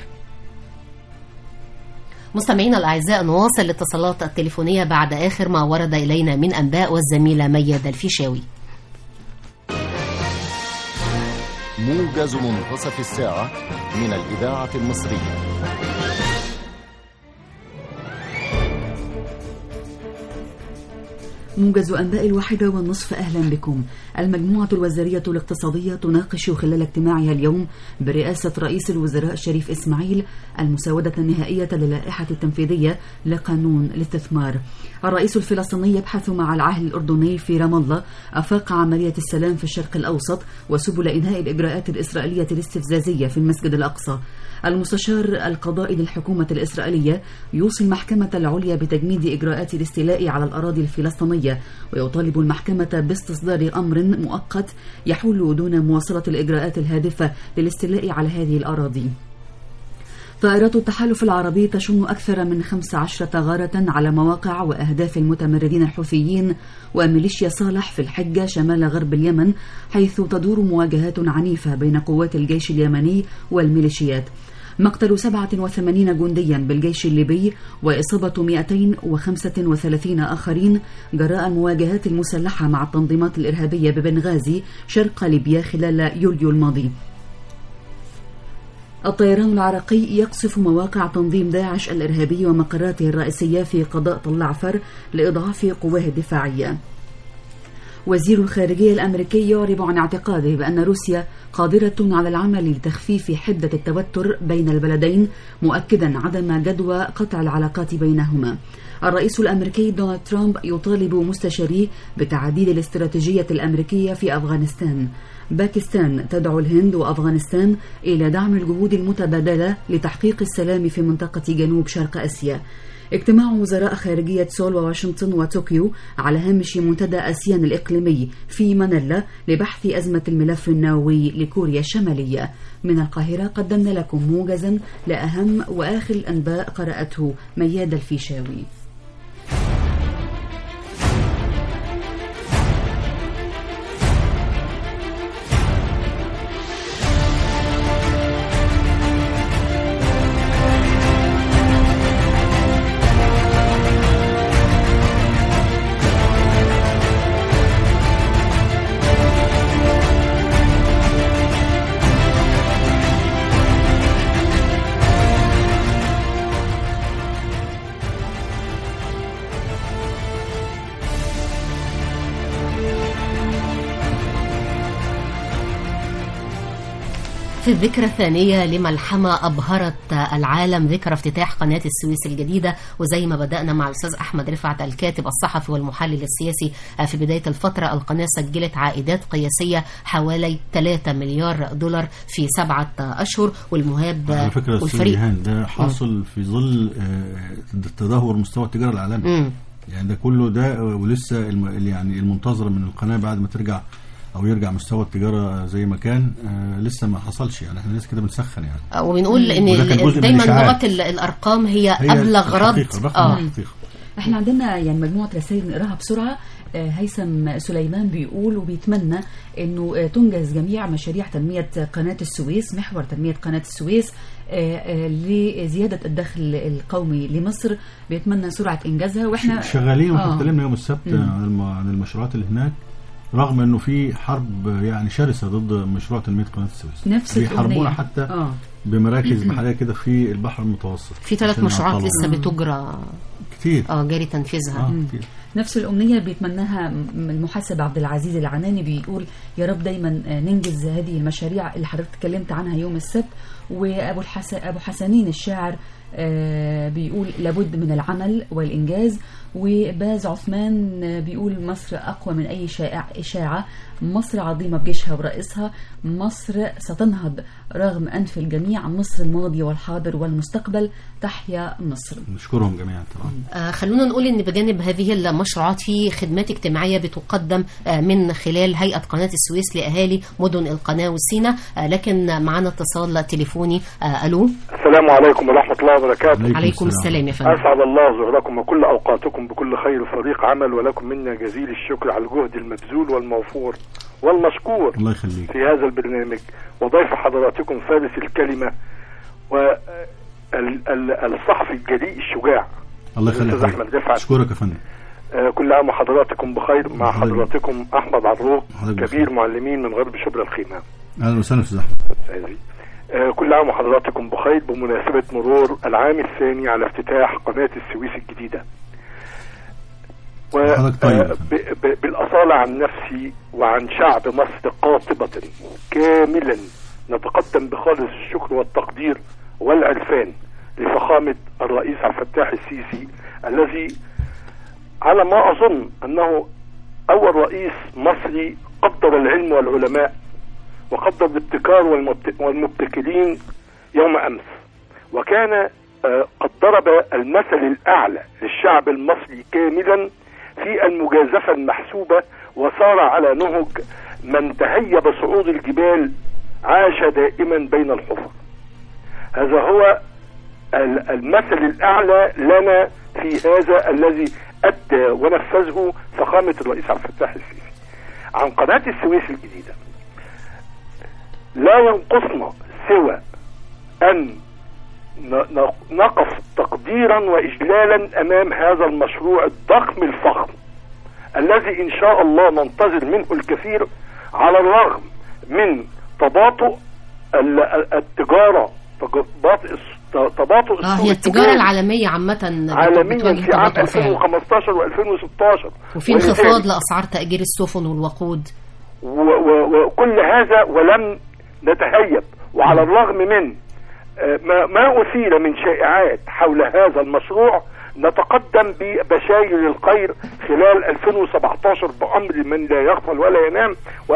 مستمعينا الأعزاء نواصل الاتصالات التليفونية بعد آخر ما ورد إلينا من أنباء والزميلة ميادة الفيشاوي موجز منتصف الساعة من الإذاعة المصرية موجز أنباء الواحدة والنصف أهلا بكم المجموعة الوزارية الاقتصادية تناقش خلال اجتماعها اليوم برئاسة رئيس الوزراء شريف إسماعيل المساودة النهائية للائحة التنفيذية لقانون الاستثمار الرئيس الفلسطيني يبحث مع العاهل الأردني في رام الله أفاق عملية السلام في الشرق الأوسط وسبل إنهاء الإجراءات الإسرائيلية الاستفزازية في المسجد الأقصى المستشار القضائي للحكومة الإسرائيلية يوصي المحكمة العليا بتجميد إجراءات الاستيلاء على الأراضي الفلسطينية ويطالب المحكمة باستصدار أمر مؤقت يحول دون مواصلة الإجراءات الهادفة للاستيلاء على هذه الأراضي طائرات التحالف العربي تشن أكثر من 15 غارة على مواقع وأهداف المتمردين الحوثيين وميليشيا صالح في الحجة شمال غرب اليمن حيث تدور مواجهات عنيفة بين قوات الجيش اليمني والميليشيات مقتل 87 جنديا بالجيش الليبي وإصابة 235 آخرين جراء المواجهات المسلحة مع التنظيمات الإرهابية ببنغازي شرق ليبيا خلال يوليو الماضي الطيران العراقي يقصف مواقع تنظيم داعش الإرهابي ومقراته الرئيسية في قضاء طلعفر لإضعاف قواه الدفاعية وزير الخارجية الأمريكي يعرب عن اعتقاده بأن روسيا قادرة على العمل لتخفيف حدة التوتر بين البلدين مؤكدا عدم جدوى قطع العلاقات بينهما الرئيس الأمريكي دونالد ترامب يطالب مستشاريه بتعديل الاستراتيجية الأمريكية في أفغانستان باكستان تدعو الهند وأفغانستان إلى دعم الجهود المتبادلة لتحقيق السلام في منطقة جنوب شرق آسيا اجتماع وزراء خارجية سول وواشنطن وطوكيو على هامش منتدى آسيان الإقليمي في مانيلا لبحث أزمة الملف النووي لكوريا الشمالية من القاهرة قدمنا لكم موجزا لأهم وآخر الأنباء قرأته مياد الفيشاوي في الذكرى الثانية لملحمة أبهرت العالم ذكرى افتتاح قناة السويس الجديدة وزي ما بدأنا مع الأستاذ أحمد رفعت الكاتب الصحفي والمحلل السياسي في بداية الفترة القناة سجلت عائدات قياسية حوالي 3 مليار دولار في سبعة أشهر والمهاب على فكرة أستاذ والفريق جيهان ده حاصل في ظل آه، تدهور مستوى التجارة العالمي مم. يعني ده كله ده ولسه الم- يعني المنتظرة من القناة بعد ما ترجع او يرجع مستوى التجاره زي ما كان آه لسه ما حصلش يعني احنا لسه كده بنسخن يعني وبنقول ان وده كان جزء من دايما الإشاعات. لغه ال- الارقام هي, هي ابلغ رد الحقيقة، الرقم اه الحقيقة. احنا عندنا يعني مجموعه رسائل نقراها بسرعه آه، هيثم سليمان بيقول وبيتمنى انه آه، تنجز جميع مشاريع تنميه قناه السويس محور تنميه قناه السويس آه، آه، لزياده الدخل القومي لمصر بيتمنى سرعه انجازها واحنا شغالين واحنا آه. اتكلمنا يوم السبت مم. عن الم- عن المشروعات اللي هناك رغم انه في حرب يعني شرسه ضد مشروع تنميه قناه السويس نفس بيحاربونا الأمنية. حتى آه. بمراكز بحريه كده في البحر المتوسط في ثلاث عشان مشروعات يعطلوا. لسه بتجرى كتير اه جاري تنفيذها آه، كتير. نفس الأمنية بيتمناها م- المحاسب عبد العزيز العناني بيقول يا رب دايما آه، ننجز هذه المشاريع اللي حضرتك اتكلمت عنها يوم السبت وأبو الحسن أبو حسنين الشاعر آه، بيقول لابد من العمل والإنجاز وباز عثمان آه، بيقول مصر أقوى من أي شائع إشاعة مصر عظيمة بجيشها ورئيسها مصر ستنهض رغم أنف الجميع مصر الماضي والحاضر والمستقبل تحيا مصر نشكرهم جميعا طبعا آه، خلونا نقول ان بجانب هذه المشروعات في خدمات اجتماعيه بتقدم آه، من خلال هيئه قناه السويس لاهالي مدن القناه والسينا آه، لكن معنا اتصال تليفوني آه، الو السلام عليكم ورحمة الله وبركاته عليكم السلام يا فندم أسعد الله ظهركم وكل أوقاتكم بكل خير فريق عمل ولكم منا جزيل الشكر على الجهد المبذول والموفور والمشكور الله يخليك في هذا البرنامج وضيف حضراتكم فارس الكلمة والصحفي الجريء الشجاع الله يخليك الأستاذ أحمد رفعت اشكرك يا فندم آه، كل عام وحضراتكم بخير مع حضراتكم أحمد عروق حضرتك كبير معلمين من غرب شبرا الخيمة اهلا وسهلا استاذ احمد سيدي. آه، كل عام وحضراتكم بخير بمناسبة مرور العام الثاني على افتتاح قناة السويس الجديدة حضرتك طيب يا وبالأصالة عن نفسي وعن شعب مصر قاطبة كاملا نتقدم بخالص الشكر والتقدير والعرفان لفخامة الرئيس عبد الفتاح السيسي الذي على ما أظن أنه أول رئيس مصري قدر العلم والعلماء وقدر الابتكار والمبت- والمبتكرين يوم أمس وكان آه، قد ضرب المثل الأعلى للشعب المصري كاملا في المجازفة المحسوبة وسار على نهج من تهيب صعود الجبال عاش دائما بين الحفر هذا هو ال- المثل الأعلى لنا في هذا الذي أدى ونفذه فخامة الرئيس عبد الفتاح السيسي عن قناة السويس الجديدة لا ينقصنا سوى أن ن- ن- نقف تقديرا وإجلالا أمام هذا المشروع الضخم الفخم الذي إن شاء الله ننتظر منه الكثير على الرغم من تباطؤ ال- ال- التجارة تباطؤ الس- تباطؤ اه السوق هي التجارة التجاري العالمية عامة عالميا بتواجه في عام تباطؤ فعلا 2015 و2016 وفي انخفاض لأسعار تأجير السفن والوقود و- و- وكل هذا ولم نتهيب وعلى الرغم من آه، ما, ما أثير من شائعات حول هذا المشروع نتقدم ببشاير الخير خلال 2017 بأمر من لا يغفل ولا ينام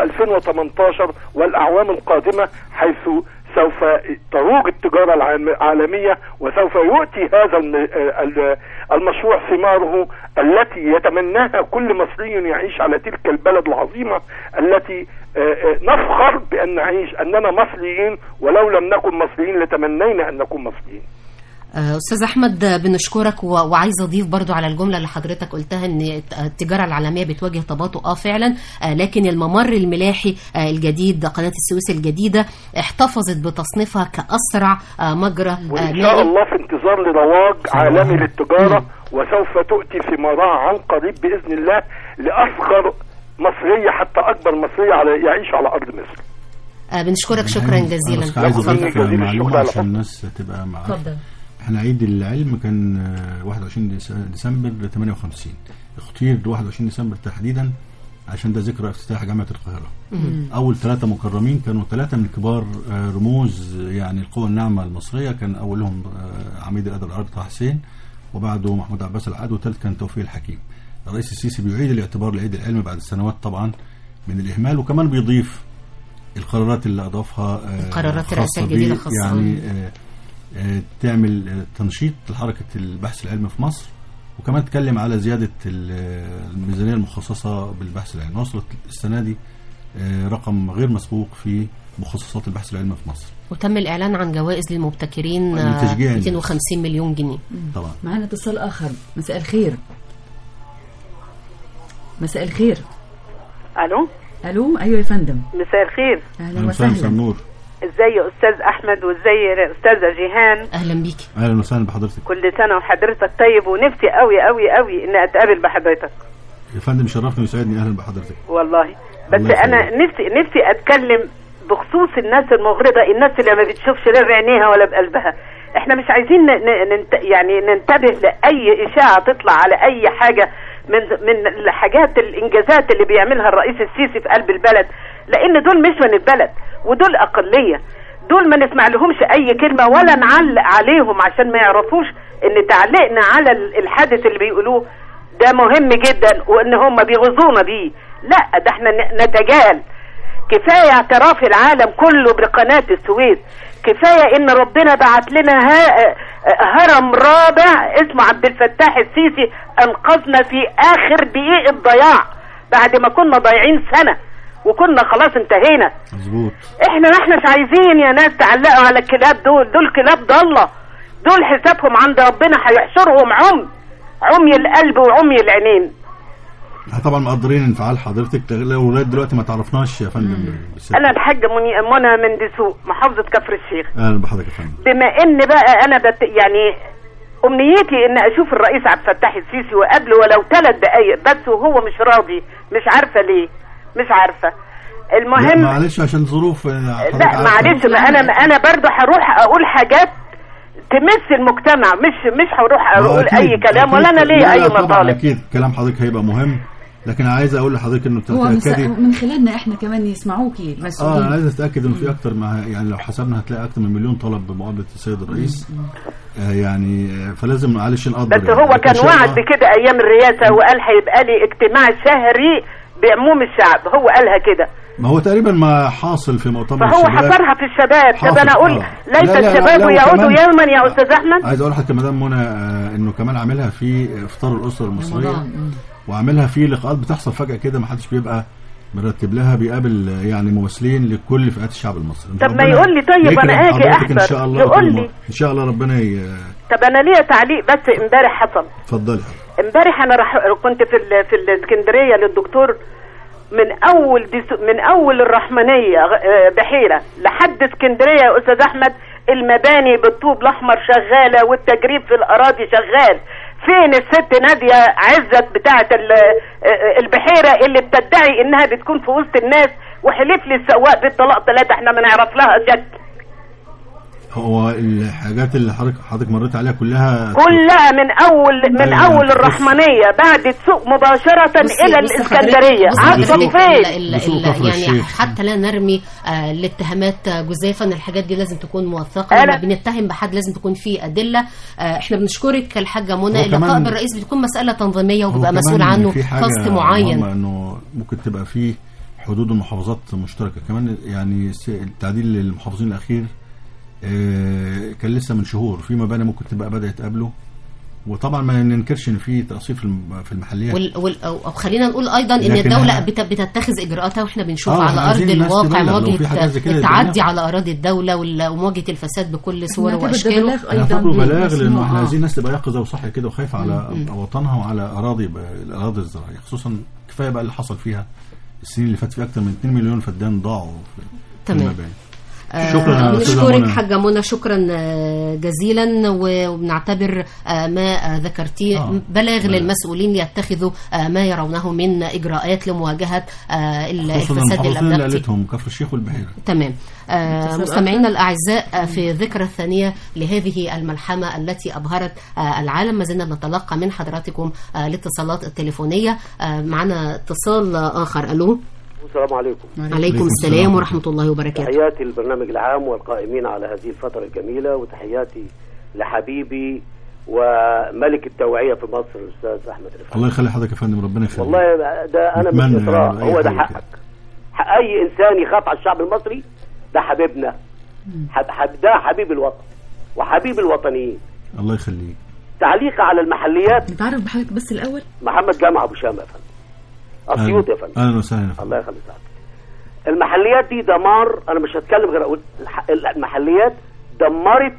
و2018 والأعوام القادمة حيث سوف تروج التجارة العام- العالمية وسوف يؤتي هذا الم- آه، ال- المشروع ثماره التي يتمناها كل مصري يعيش على تلك البلد العظيمة التي آه، آه، نفخر بأن نعيش أننا مصريين ولو لم نكن مصريين لتمنينا أن نكون مصريين آه، استاذ احمد آه، بنشكرك و- وعايز اضيف برضو على الجمله اللي حضرتك قلتها ان الت- التجاره العالميه بتواجه تباطؤ اه فعلا آه، لكن الممر الملاحي آه، الجديد قناه السويس الجديده احتفظت بتصنيفها كاسرع آه، مجرى آه، وإن مائي شاء الله في انتظار لرواج عالمي للتجارة وسوف تؤتي ثمارها عن قريب بإذن الله لأصغر مصرية حتى أكبر مصرية على يعيش على أرض مصر آه، بنشكرك شكرا أنا جزيلا بس عايز لكم اضيف جزيل معلومه الشكر على عشان حب. الناس تبقى معاها اتفضل احنا عيد العلم كان آه، 21 ديس- ديسمبر 58 اختير 21 ديسمبر تحديدا عشان ده ذكرى افتتاح جامعه القاهره اول ثلاثه مكرمين كانوا ثلاثه من كبار آه، رموز يعني القوى الناعمه المصريه كان اولهم آه، عميد الادب العربي طه حسين وبعده محمود عباس العقاد والثالث كان توفيق الحكيم الرئيس السيسي بيعيد الاعتبار لعيد العلم بعد سنوات طبعا من الاهمال وكمان بيضيف القرارات اللي اضافها آه، القرارات خاصة الرئاسية الجديدة بيه، خاصة. يعني آه، آه، تعمل آه، تنشيط لحركه البحث العلمي في مصر وكمان تكلم على زياده ال- آه، الميزانيه المخصصه بالبحث العلمي وصلت السنه دي آه، رقم غير مسبوق في مخصصات البحث العلمي في مصر وتم الاعلان عن جوائز للمبتكرين آه، لتشجيع الناس. 250 مليون جنيه طبعا معنا اتصال آخر مساء الخير مساء الخير الو ألو أيوة يا فندم مساء الخير أهلا اهلا وسهلا مساء وسهلا النور ازاي يا استاذ احمد وازاي استاذه جيهان اهلا بيك اهلا وسهلا بحضرتك كل سنه وحضرتك طيب ونفسي قوي قوي قوي ان اتقابل بحضرتك يا فندم شرفني ويسعدني اهلا بحضرتك والله بس الله انا يخليك. نفسي نفسي اتكلم بخصوص الناس المغرضه الناس اللي ما بتشوفش لا بعينيها ولا بقلبها احنا مش عايزين ن- ن- ننت يعني ننتبه لاي اشاعه تطلع على اي حاجه من من الحاجات الانجازات اللي بيعملها الرئيس السيسي في قلب البلد لان دول مش من البلد ودول اقليه دول ما نسمع لهمش اي كلمه ولا نعلق عليهم عشان ما يعرفوش ان تعليقنا على ال- الحادث اللي بيقولوه ده مهم جدا وان هم بيغزونا بيه لا ده احنا ن- نتجاهل كفايه اعتراف العالم كله بقناه السويس كفايه ان ربنا بعت لنا ها- هرم رابع اسمه عبد الفتاح السيسي انقذنا في اخر دقيقه ضياع بعد ما كنا ضايعين سنه وكنا خلاص انتهينا مظبوط احنا ما احناش عايزين يا ناس تعلقوا على الكلاب دول دول كلاب ضالة دول حسابهم عند ربنا هيحشرهم عمي عمي القلب وعمي العينين احنا طبعا مقدرين انفعال حضرتك لو لغايه دلوقتي ما تعرفناش يا فندم بالست. انا الحاجة مني- منى من دسوق محافظة كفر الشيخ اهلا بحضرتك يا فندم بما ان بقى انا بت يعني امنيتي ان اشوف الرئيس عبد الفتاح السيسي وقبله ولو ثلاث دقايق بس وهو مش راضي مش عارفة ليه مش عارفة لا المهم معلش عشان ظروف آه، حضرتك لا عارفة. معلش ما انا ما انا برضه هروح اقول حاجات تمس المجتمع مش مش هروح ما هو اقول أكيد- اي كلام ولا انا أكيد. ليا لا، اي لا، طبعا مطالب اكيد كلام حضرتك هيبقى مهم لكن عايز اقول لحضرتك انه هو مس- تتاكدي من خلالنا احنا كمان يسمعوكي اه المسؤولين انا عايز اتاكد انه في اكتر ما يعني لو حسبنا هتلاقي اكتر من مليون طلب بمقابله السيد الرئيس آه يعني آه فلازم معلش نقدر بس يعني. هو لكن كان إن شاء وعد الله- بكده ايام الرئاسه وقال هيبقى لي اجتماع شهري بعموم الشعب هو قالها كده ما هو تقريبا ما حاصل في مؤتمر فهو الشباب حصرها في الشباب طب حاصل، انا اقول آه. ليس لا، لا، لا، الشباب لا، يعود وكمان- يوما يا استاذ احمد عايز اقول لحضرتك يا مدام منى آه، انه كمان عاملها في افطار الاسره المصريه رمضان مم. وعاملها في لقاءات بتحصل فجاه كده ما حدش بيبقى مرتب لها بيقابل آه، يعني ممثلين لكل فئات الشعب المصري طب ما ربنا يقول لي طيب يكرم أنا آجي حضرتك ان أحضر. شاء الله يقول طول لي. ما- ان شاء الله ربنا ي- طب انا ليا تعليق بس امبارح حصل اتفضلي امبارح انا راح كنت في ال... في الاسكندريه للدكتور من اول ديس... من اول الرحمنيه آه، بحيره لحد اسكندريه يا استاذ احمد المباني بالطوب الاحمر شغاله والتجريب في الاراضي شغال فين الست ناديه عزت بتاعه ال- آه، البحيره اللي بتدعي انها بتكون في وسط الناس وحلف لي السواق بالطلاق ثلاثه احنا ما نعرف لها شك هو الحاجات اللي حضرتك حضرتك مريت عليها كلها كلها من اول من أيوة. اول الرحمنيه بعد السوق مباشره بصي- الى بصي الاسكندريه حضرتك- بصي عارفه حضرتك فين ال- ال- بسوق ال- كفر يعني الشيخ. حتى لا نرمي آه، الاتهامات جزافا الحاجات دي لازم تكون موثقه أنا- لما بنتهم بحد لازم تكون في ادله آه، احنا بنشكرك الحاجه منى هو اللقاء كمان- بالرئيس بتكون مساله تنظيميه هو وبيبقى كمان مسؤول عنه في حاجة كاست مهمة معين انه ممكن تبقى فيه حدود المحافظات مشتركه كمان يعني س- التعديل للمحافظين الاخير آه، كان لسه من شهور في مباني ممكن تبقى بدات قبله وطبعا ما ننكرش ان في تقصير في الم- في المحليات وال وال أو أو خلينا نقول ايضا ان لكن الدوله إحنا- بت- بتتخذ اجراءاتها واحنا بنشوف آه، على إحنا ارض عايزين الناس الواقع تبلغ لو في حاجات زي كده مواجهه التعدي يبلغوا. على اراضي الدوله وال- ومواجهه الفساد بكل صوره نعتبر ده واشكاله بلاغ احنا أيضاً نعتبره بلاغ مسموع. لانه احنا آه. عايزين الناس تبقى يقظه وصاحيه كده وخايفه على وطنها وعلى اراضي ب- الاراضي الزراعيه خصوصا كفايه بقى اللي حصل فيها السنين اللي فاتت في اكتر من 2 مليون فدان ضاعوا في في تمام. المباني آه، شكراً يا أستاذة بنشكرك منى. حاجة منى شكرا آه، جزيلا و- وبنعتبر آه، ما آه، ذكرتيه آه. بلاغ للمسؤولين ليتخذوا آه، ما يرونه من إجراءات لمواجهة آه، ال- خصوصا الفساد المحافظين اللي الأملاكي قالتهم كفر الشيخ والبحيره تمام آه، اتصال مستمعينا الأعزاء آه، في ذكرى الثانية لهذه الملحمة التي أبهرت آه، العالم ما زلنا نتلقى من حضراتكم آه، الاتصالات التليفونية آه، معنا اتصال آخر ألو السلام عليكم عليكم السلام ورحمة الله وبركاته تحياتي للبرنامج العام والقائمين على هذه الفترة الجميلة وتحياتي لحبيبي وملك التوعية في مصر الأستاذ أحمد رفعت الله يخلي حضرتك يا فندم ربنا يخليك والله ده أنا نتمنى مش إطراء يعني أي هو ده حاجة حقك حق أي إنسان يخاف على الشعب المصري ده حبيبنا حب حب ده حبيب الوطن وحبيب الوطنيين الله يخليك تعليق على المحليات نتعرف بحضرتك بس الاول محمد جامع أبو شامة يا فندم أسيوط يا فندم اهلا وسهلا الله يخلي سعادتك المحليات دي دمار انا مش هتكلم غير اقول الح- المحليات دمرت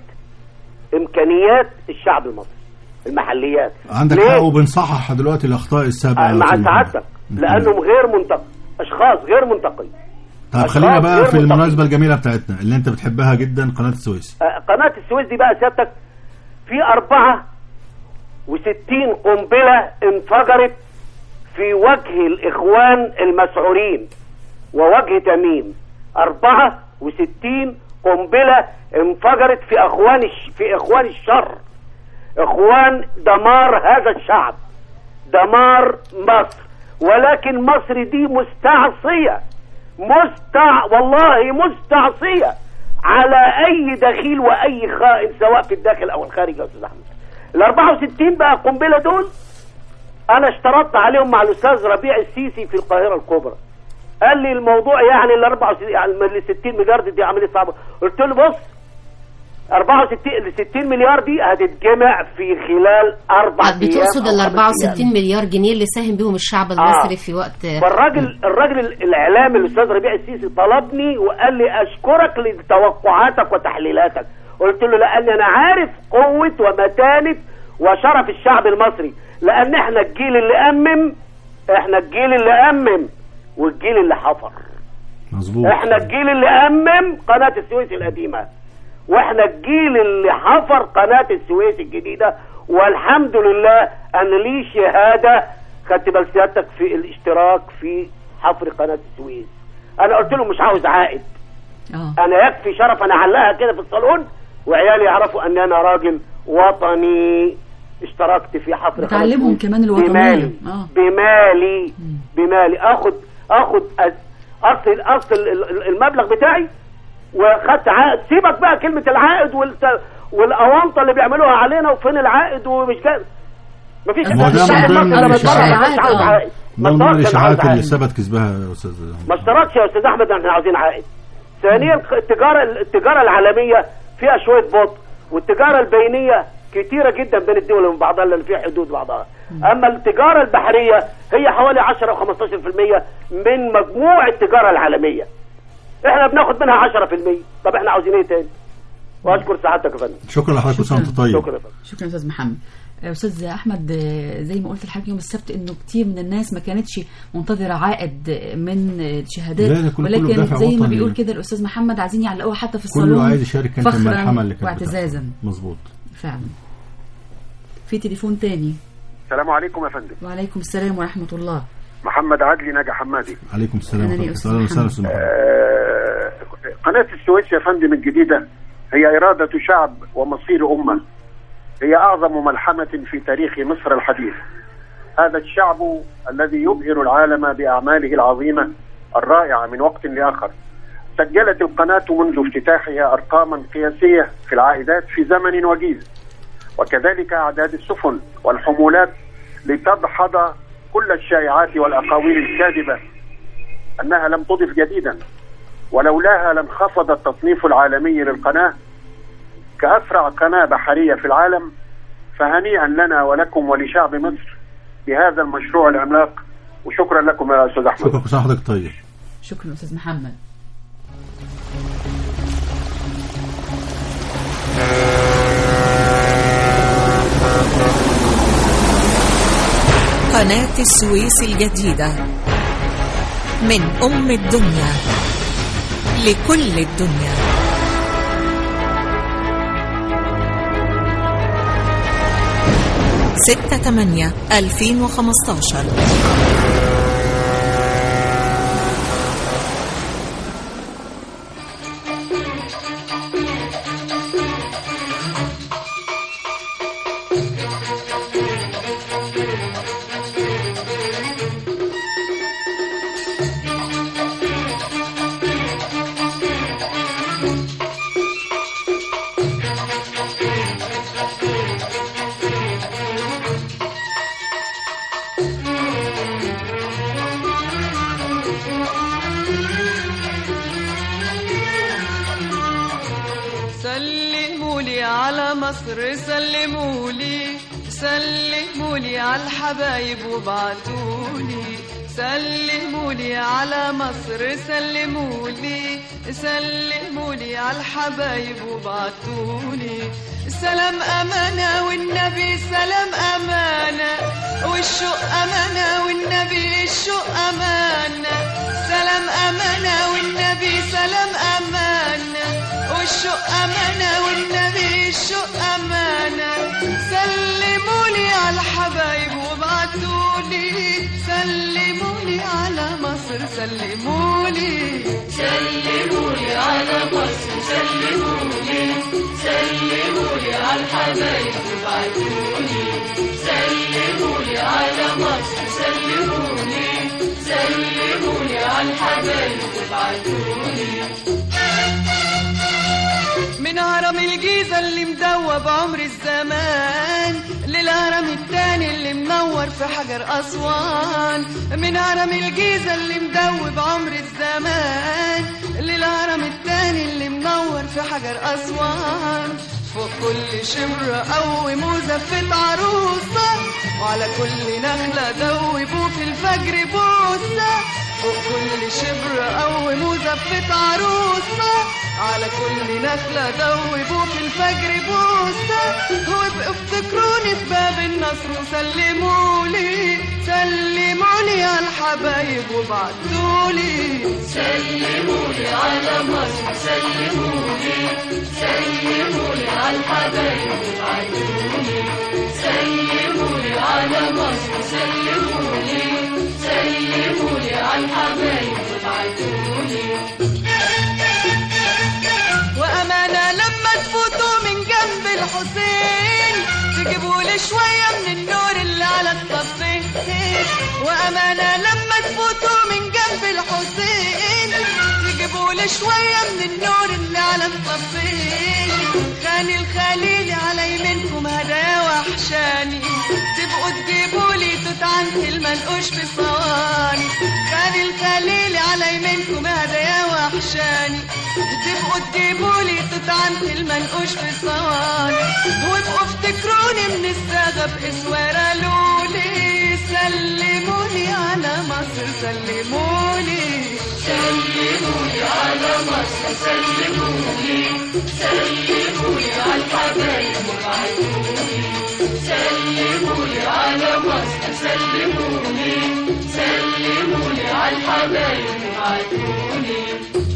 امكانيات الشعب المصري المحليات عندك ليه؟ حق وبنصحح دلوقتي الاخطاء السابقه آه، مع في المحل. سعادتك لانهم غير منتقي اشخاص غير منتقين طيب أشخاص خلينا بقى غير في متفقين. المناسبه الجميله بتاعتنا اللي انت بتحبها جدا قناه السويس آه، قناة السويس دي بقى سيادتك في أربعة وستين قنبلة انفجرت في وجه الإخوان المسعورين ووجه تميم أربعة وستين قنبلة انفجرت في أخوان الش... في إخوان الشر إخوان دمار هذا الشعب دمار مصر ولكن مصر دي مستعصية مستع والله مستعصية على أي دخيل وأي خائن سواء في الداخل أو الخارج يا أستاذ أحمد ال 64 بقى قنبلة دول أنا اشترطت عليهم مع الأستاذ ربيع السيسي في القاهرة الكبرى قال لي الموضوع يعني ال 64 يعني ال 60 مليار دي, دي عملية صعبة قلت له بص 64 ال 60 مليار دي هتتجمع في خلال أربع أيام بتقصد أو ال خمس 64 أيام. مليار جنيه اللي ساهم بيهم الشعب المصري في وقت فالراجل الراجل الاعلامي الاستاذ ربيع السيسي طلبني وقال لي اشكرك لتوقعاتك وتحليلاتك قلت له لان انا عارف قوه ومتانه وشرف الشعب المصري لان احنا الجيل اللي امم احنا الجيل اللي امم والجيل اللي حفر مظبوط احنا الجيل اللي امم قناه السويس القديمه واحنا الجيل اللي حفر قناه السويس الجديده والحمد لله ان لي شهاده خدت بال سيادتك في الاشتراك في حفر قناه السويس انا قلت له مش عاوز عائد اه انا يكفي شرف انا علقها كده في الصالون وعيالي يعرفوا ان انا راجل وطني اشتركت في حفر خمس بتعلمهم سنين كمان الوطنية. بمالي آه. بمالي بمالي اخد اخد أس- اصل اصل ال- ال- المبلغ بتاعي وخدت عائد سيبك بقى كلمه العائد والت... والاونطه اللي بيعملوها علينا وفين العائد ومش جاي مفيش ما هو ده من ضمن انا الإشاعات. مش عاوز عائد ما ده من ضمن اشتركش أنا عاوز الاشاعات اللي عائد. ثبت كذبها يا استاذ ما اشتركش يا استاذ احمد احنا عاوزين عائد ثانيا التجاره التجاره العالميه فيها شويه بطء والتجاره البينيه كتيره جدا بين الدول وبين بعضها لان فيها حدود بعضها اما التجاره البحريه هي حوالي 10 او 15% من مجموع التجاره العالميه احنا بناخد منها 10% طب احنا عاوزين ايه تاني واشكر سعادتك يا فندم شكرا لحضرتك كل سنه وانت طيب شكرا يا فندم شكرا استاذ محمد آه، استاذ احمد آه، زي ما قلت لحضرتك يوم السبت انه كتير من الناس ما كانتش منتظره عائد من آه، الشهادات لا، ده كله- كله ولكن بدافع زي ما وطني. بيقول كده الاستاذ محمد عايزين يعلقوها حتى في الصالون كله عايز يشارك كان في فخراً الملحمه اللي كانت واعتزازا بتاعته. مظبوط فعلا في تليفون تاني السلام عليكم يا فندم وعليكم السلام ورحمه الله محمد عدلي ناجي حمادي عليكم السلام أهلاً يا ورحمه أستاذ الله اهلا وسهلا استاذ محمد آه، قناة السويس يا فندم الجديدة هي إرادة شعب ومصير أمة هي أعظم ملحمة في تاريخ مصر الحديث هذا الشعب الذي يبهر العالم بأعماله العظيمة الرائعة من وقت لآخر سجلت القناة منذ افتتاحها أرقاما قياسية في العائدات في زمن وجيز وكذلك أعداد السفن والحمولات لتدحض كل الشائعات والأقاويل الكاذبة أنها لم تضف جديدا ولولاها لانخفض التصنيف العالمي للقناة كأسرع قناة بحرية في العالم فهنيئا لنا ولكم ولشعب مصر بهذا المشروع العملاق وشكرا لكم يا أستاذ أحمد شكرا كل سنه وحضرتك طيب شكرا استاذ محمد قناة السويس الجديدة من أم الدنيا لكل الدنيا ستة تمانية ألفين وخمستاشر سلموا لي على مصر سلموا لي سلموا لي على الحبايب وابعتوا لي سلموا لي على مصر سلموا لي سلموا لي على الحبايب وابعتوا لي سلام أمانة والنبي سلام أمانة والشوق أمانة والنبي الشوق أمانة سلام أمانة والنبي سلام أمانة والشوق أمانة والنبي الشوق أمانة سلموا لي على الحبايب وابعتوا لي سلموا لي على مصر سلموا لي سلموا لي على مصر سلموا لي سلموا لي على الحبايب وابعتوني سلموا لي على مصر سلموا لي سلموا لي على الحبايب وابعتوني من هرم الجيزة اللي مدوب عمر الزمان للهرم التاني اللي منور في حجر أسوان من هرم الجيزة اللي مدوب عمر الزمان للهرم التاني اللي منور في حجر أسوان فوق كل شمرة قوم وزفت عروسة وعلى كل نخلة دوبوا في الفجر بوسة فوق كل شبر قوم وزفت عروسة على كل نخلة دوبوا في الفجر بوسة وابقوا افتكروني في باب النصر وسلموا لي سلموا لي على الحبايب وبعتوا لي سلموا لي على مصر سلموا لي سلموا لي على الحبايب وابعتوني سلموا لي على مصر سلموا لي سلموا لي على الحبايب وابعتوني وأمانة لما تفوتوا الحسين تجيبوا لي شوية من النور اللي على الصفين وأمانة لما تفوتوا من جنب الحسين تجيبوا لي شوية من النور اللي على الصفين خاني الخليل على يمينكم هدايا وحشاني تبقوا تجيبوا لي توت عنك المنقوش في صواني خاني الخليل على يمينكم هدايا وحشاني تبقوا تجيبوا لي توت عنك المنقوش في صواني وابقوا افتكروني من الساغة بإسوارة لولي سلموني على مصر سلموني سلموني على مصر سلموني سلموني على الحبايب وبعتوني سلموني على مصر سلموني سلموني على الحبايب وبعتوني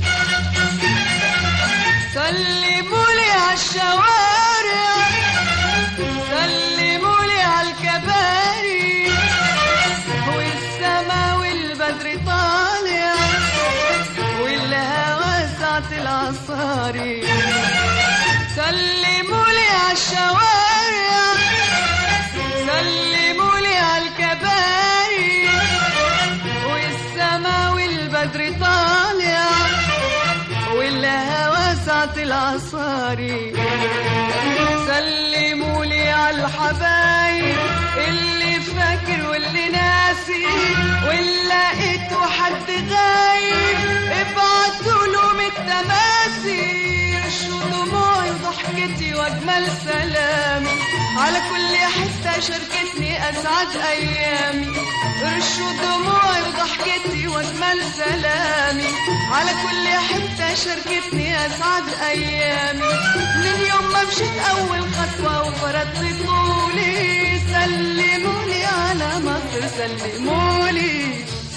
سلمولي على الشوارع سلمولي على الكباري والسما والبدر طالع والهوا ساعة العصاري سلمولي على الشوارع سلمولي على الكباري والسما والبدر طالع والهوا ساعة العصاري سلموا لي على الحبايب اللي فاكر واللي ناسي واللي لقيته حد غايب ابعتوا لهم التماسي رشوا دموعي وضحكتي واجمل سلامي على كل حتة شاركتني اسعد ايامي رشوا دموعي وضحكتي واجمل سلامي على كل حتة شاركتني اسعد ايامي من يوم ما مشيت اول خطوة وفرضت طولي سلموني على مصر سلموني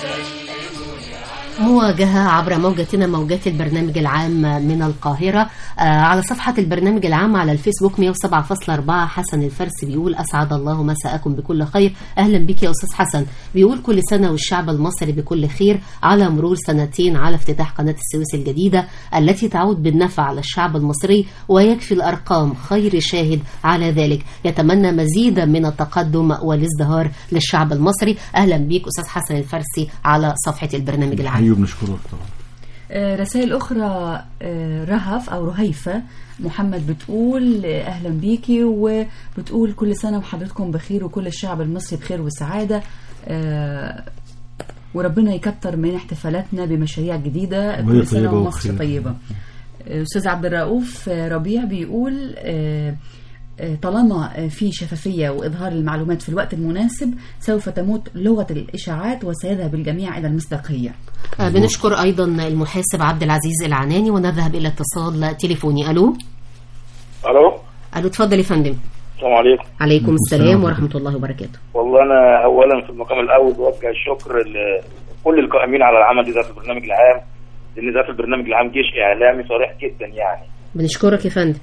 مواجهة عبر موجتنا موجات البرنامج العام من القاهرة آه، على صفحة البرنامج العام على الفيسبوك 107.4 حسن الفرس بيقول أسعد الله مساءكم بكل خير أهلا بك يا أستاذ حسن بيقول كل سنة والشعب المصري بكل خير على مرور سنتين على افتتاح قناة السويس الجديدة التي تعود بالنفع على الشعب المصري ويكفي الأرقام خير شاهد على ذلك يتمنى مزيدا من التقدم والازدهار للشعب المصري أهلا بك أستاذ حسن الفرسي على صفحة البرنامج العام أيوب نشكرك طبعا آه، رسائل أخرى آه، رهف أو رهيفة محمد بتقول آه، أهلا بيكي وبتقول كل سنة وحضرتكم بخير وكل الشعب المصري بخير وسعادة آه، وربنا يكتر من احتفالاتنا بمشاريع جديدة وهي كل سنة طيبة ومصر وبخير. طيبة آه، أستاذ عبد الرؤوف آه، ربيع بيقول آه، آه، طالما آه، في شفافية وإظهار المعلومات في الوقت المناسب سوف تموت لغة الإشاعات وسيذهب الجميع إلى المصداقية آه، بنشكر ايضا المحاسب عبد العزيز العناني ونذهب الى اتصال تليفوني الو الو الو اتفضل يا فندم السلام عليكم عليكم السلام ورحمه الله وبركاته والله انا اولا في المقام الاول بوجه الشكر لكل القائمين على العمل ده في البرنامج العام لان ده في البرنامج العام جيش اعلامي صريح جدا يعني بنشكرك يا فندم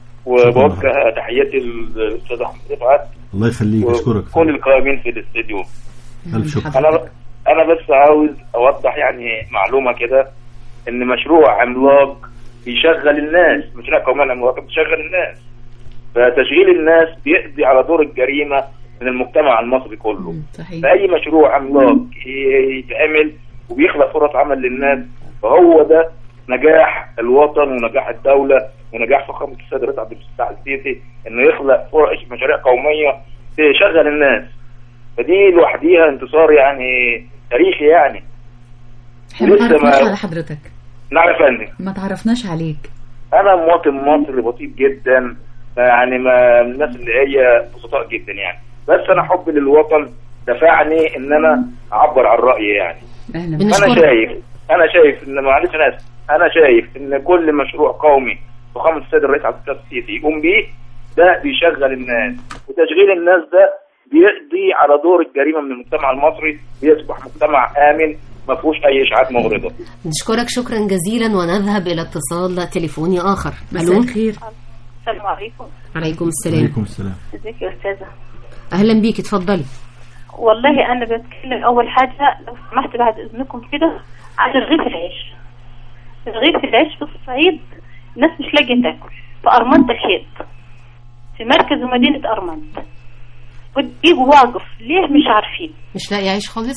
وبوجه تحياتي للاستاذ احمد رفعت الله يخليك اشكرك وكل القائمين في الاستديو الف شكر انا انا بس عاوز اوضح يعني معلومه كده ان مشروع عملاق بيشغل الناس مشروع قومي عملاق بيشغل الناس فتشغيل الناس بيقضي على دور الجريمه من المجتمع المصري كله صحيح فاي مشروع عملاق ي- يتعمل وبيخلق فرص عمل للناس فهو ده نجاح الوطن ونجاح الدوله ونجاح فخامه السيد رئيس عبد الفتاح السيسي انه يخلق فرص مشاريع قوميه تشغل الناس فدي لوحديها انتصار يعني تاريخي يعني احنا ما لسه ما- تعرفناش على حضرتك نعم يا فندم ما تعرفناش عليك انا مواطن مصري بسيط جدا يعني ما من الناس اللي هي بسطاء جدا يعني بس انا حبي للوطن دفعني ان انا اعبر عن رايي يعني اهلا انا شايف انا شايف ان معلش انا اسف انا شايف ان كل مشروع قومي فخامه السيد الرئيس عبد الفتاح السيسي يقوم بيه ده بيشغل الناس وتشغيل الناس ده بيقضي على دور الجريمه من المجتمع المصري بيصبح مجتمع امن ما فيهوش اي اشاعات مغرضه نشكرك شكرا جزيلا ونذهب الى اتصال تليفوني اخر مساء الخير السلام عليكم عليكم السلام عليكم السلام ازيك يا استاذه اهلا بيك اتفضلي والله انا بتكلم اول حاجه لو سمحت بعد اذنكم كده عن رغيف العيش رغيف العيش في الصعيد الناس مش لاقيه تاكل في ارمنه الحيط في مركز ومدينة أرمنت وتجيبه واقف ليه مش عارفين مش لاقي عيش خالص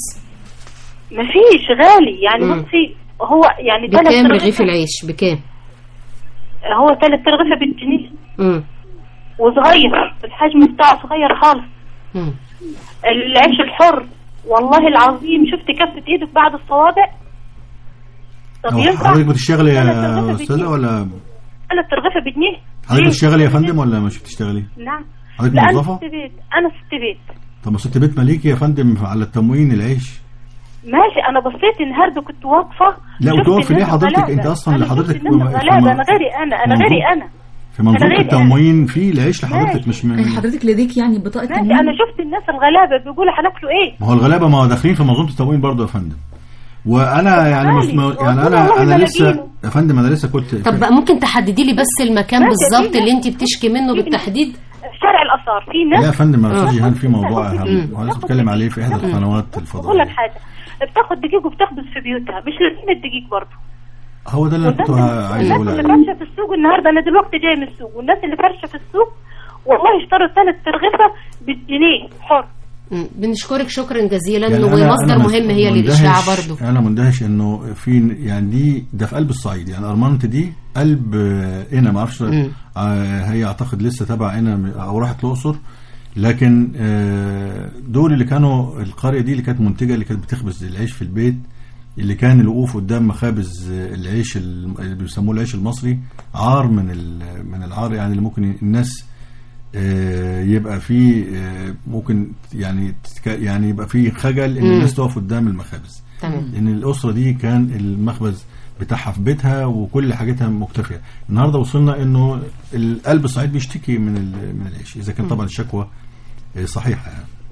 مفيش غالي يعني مم. بصي هو يعني تلات بكام رغيف- رغيف العيش بكام هو ثلاث رغيفة بالجنيه مم. وصغير الحجم بتاعه صغير خالص مم. العيش الحر والله العظيم شفت كفة ايدك بعد الصوابع طب هو ينفع حضرتك بتشتغلي ثلاث يا رغيفة استاذه بجنيه. ولا ثلاث رغيفة بجنيه حضرتك ليه؟ بتشتغلي يا فندم ولا مش بتشتغلي؟ نعم حضرتك لا انا موظفة؟ ست بيت انا ست بيت طب ما ست بيت مالكي يا فندم على التموين العيش ماشي انا بصيت النهارده كنت واقفه لا شفت وتقفي ليه الناس حضرتك الغلابة. انت اصلا أنا حضرتك شفت الناس الغلابه انا غيري انا انا منظور- غيري انا في منظومه غيري أنا. التموين في العيش لحضرتك مش من حضرتك لديك يعني بطاقة ماشي تموين انا شفت الناس الغلابه بيقولوا هناكلوا ايه ما هو الغلابه ما هو داخلين في منظومه التموين برضه يا فندم وانا يعني مش غالي. ما- يعني والله انا انا ما لسه لاقيينه. يا فندم انا لسه كنت طب بقى ممكن تحددي لي بس المكان ماشي، بالظبط في اللي انت بتشكي منه بالتحديد شارع الاثار في ناس لا يا فندم يا آه. استاذ جيهان في موضوع مم. اهم وعايز اتكلم عليه في احدى القنوات بقول الفضائيه لك حاجه بتاخد دقيق وبتخبز في بيوتها مش لاقيين الدقيق برضه هو ده اللي انا كنت عايز الناس اقوله اللي عليه. فرشه في السوق النهارده انا دلوقتي جاي من السوق والناس اللي فرشه في السوق والله اشتروا ثلاث ترغفه بالجنيه حر مم. بنشكرك شكرا جزيلا يعني أنا- ومصدر أنا مهم هي مندهش- للإشاعة برضو انا مندهش انه في يعني دي ده في قلب الصعيد يعني ارمنت دي قلب آه، قنا ما اعرفش مم. آه، هي اعتقد لسه تبع قنا او راحت الاقصر لكن آه، دول اللي كانوا القريه دي اللي كانت منتجه اللي كانت بتخبز العيش في البيت اللي كان الوقوف قدام مخابز آه، العيش ال- اللي بيسموه العيش المصري عار من ال- من العار يعني اللي ممكن الناس آه، يبقى فيه آه، ممكن يعني تتك- يعني يبقى فيه خجل ان مم. الناس تقف قدام المخابز تمام لان الاسره دي كان المخبز بتاعها في بيتها وكل حاجتها مكتفيه النهارده وصلنا انه القلب الصعيد بيشتكي من ال- من العيش اذا كان طبعا الشكوى آه، صحيحه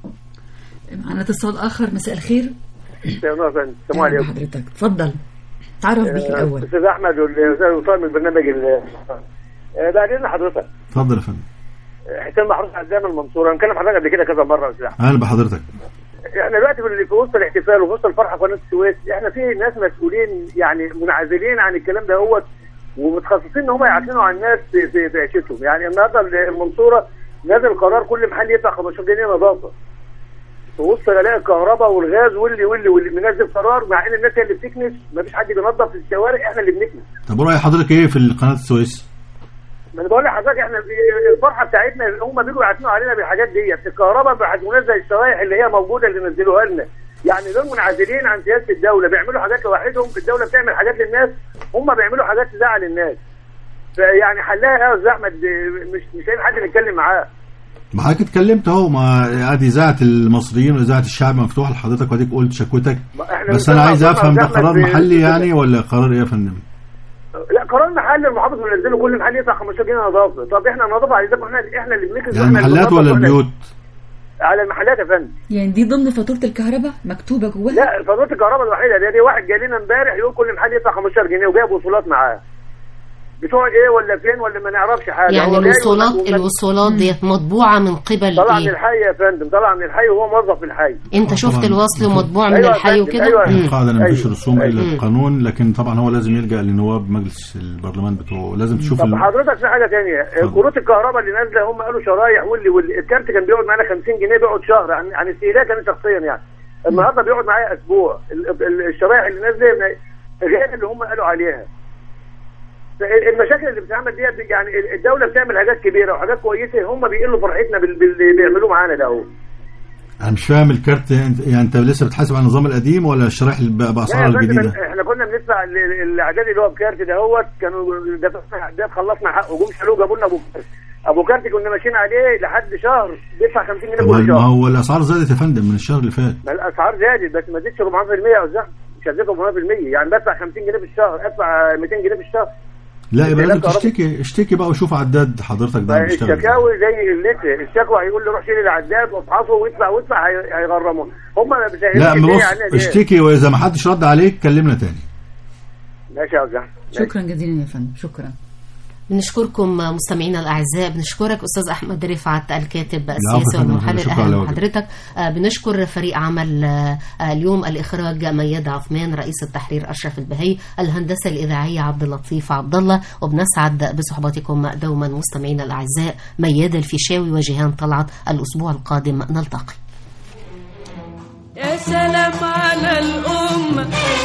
يعني معنا اتصال آخر مساء الخير السلام عليكم السلام أهلا عليكم بحضرتك اتفضل تعرف بيك آه، الأول استاذ احمد والاستاذ وصال من برنامج ال آه، بعدين حضرتك اتفضل يا فندم آه، حسين محروس عزام المنصوره انا مكلم حضرتك قبل كده كذا مره يا استاذ أحمد. اهلا بحضرتك احنا دلوقتي في في وسط الاحتفال وفي وسط الفرحه في قناه السويس احنا في ناس مسؤولين يعني منعزلين عن الكلام ده هو ومتخصصين ان هم يعتنوا عن الناس في في في عيشتهم يعني النهارده المنصوره نازل قرار كل محل يدفع 15 جنيه نظافه في وسط غلاء الكهرباء والغاز واللي واللي واللي منزل قرار مع ان الناس هي اللي بتكنس مفيش حد بينظف في الشوارع احنا اللي بنكنس طب راي حضرتك ايه في قناه السويس ما انا بقول لحضرتك احنا الفرحه بتاعتنا هم بيجوا يعتنوا علينا بالحاجات ديت الكهرباء بعد منزل الشرايح اللي هي موجوده اللي نزلوها لنا يعني دول منعزلين عن سياسه الدوله بيعملوا حاجات لوحدهم الدوله بتعمل حاجات للناس هم بيعملوا حاجات تزعل الناس فيعني حلها ايه يا استاذ احمد مش مش لاقيين حد نتكلم معاه ما حضرتك اتكلمت اهو ما ادي اذاعه المصريين واذاعه الشعب مفتوحه لحضرتك واديك قلت شكوتك احنا بس انا عايز بنسمع افهم ده أستاذ أحمد قرار ب- محلي يعني ولا قرار ايه يا فندم لا قرار محل المحافظ منزله كل محل يدفع 15 جنيه نظافه طب احنا النظافه على ده احنا احنا اللي بنكنس يعني وإحنا اللي المحلات بننظف ولا وإحنا- البيوت على المحلات يا فندم يعني دي ضمن فاتورة الكهرباء مكتوبة جواها لا فاتوره الكهرباء الوحيده دي, دي واحد جاي لنا امبارح يقول كل محل يدفع 15 جنيه وجايب وصولات معاه بتوع ايه ولا فين ولا ما نعرفش حاجه يعني هو جاي الوصولات وما- الوصولات ديت مطبوعة من قبل طلع من ايه الحي يا فندم طلع من الحي وهو موظف في الحي انت شفت الوصل ومطبوع من أيوة يا الحي فندم، وكده أيوة. مم. القاعده لم أيوة. تنشر السوم الا أيوة. القانون لكن طبعا هو لازم يلجا لنواب مجلس البرلمان بتوعه لازم تشوف طب ال... حضرتك في حاجه ثانيه كروت الكهرباء اللي نازله هم قالوا شرايح واللي واللي الكارت كان بيقعد معانا 50 جنيه بيقعد شهر عن عن استهلاك انا شخصيا يعني النهارده بيقعد معايا اسبوع ال- ال- الشرايح اللي نازله غير اللي هم قالوا عليها المشاكل اللي بتتعمل ديت يعني الدوله بتعمل حاجات كبيره وحاجات كويسه هم بيقلوا فرحتنا بال- باللي بيعملوه معانا ده اهو انا مش فاهم الكارت انت- يعني انت لسه بتحاسب على النظام القديم ولا الشرايح اللي بقى لا باسعار يا فندم، الجديده احنا كنا بندفع ال- ال- الاعداد اللي هو بكارت دهوت كانوا دفعنا اعداد خلصنا حقه جم شالوه جابوا لنا ابو كارت ابو كارت كنا ماشيين عليه لحد شهر بيدفع 50 جنيه طب كل ما شهر هو الاسعار زادت يا فندم من الشهر اللي فات ما الاسعار زادت بس ما زادتش 400% يا استاذ أحمد. مش هتزيد 400% يعني بدفع 50 جنيه في الشهر ادفع 200 جنيه في الشهر لا يبقى لازم الكهرباء. تشتكي اشتكي بقى وشوف عداد حضرتك ده بيشتغل إزاي. الشكاوي زي اللتر الشكوى هيقول لي روح شيل العداد وافحصه وادفع وادفع هي- هيغرموا هم ما بيسهلوش لا الدنيا بص علينا دي. اشتكي واذا ما حدش رد عليك كلمنا تاني ماشي يا استاذ أحمد. شكرا جزيلا يا فندم شكرا بنشكركم مستمعينا الاعزاء بنشكرك استاذ احمد رفعت الكاتب العفو السياسي فندم، والمحلل شكرا اهلا على واجب. بحضرتك آه، بنشكر فريق عمل آه، آه، اليوم الاخراج مياد عثمان رئيس التحرير اشرف البهي الهندسه الاذاعيه عبد اللطيف عبد الله وبنسعد بصحبتكم دوما مستمعينا الاعزاء مياد الفيشاوي وجيهان طلعت الاسبوع القادم نلتقي يا سلام على الأمة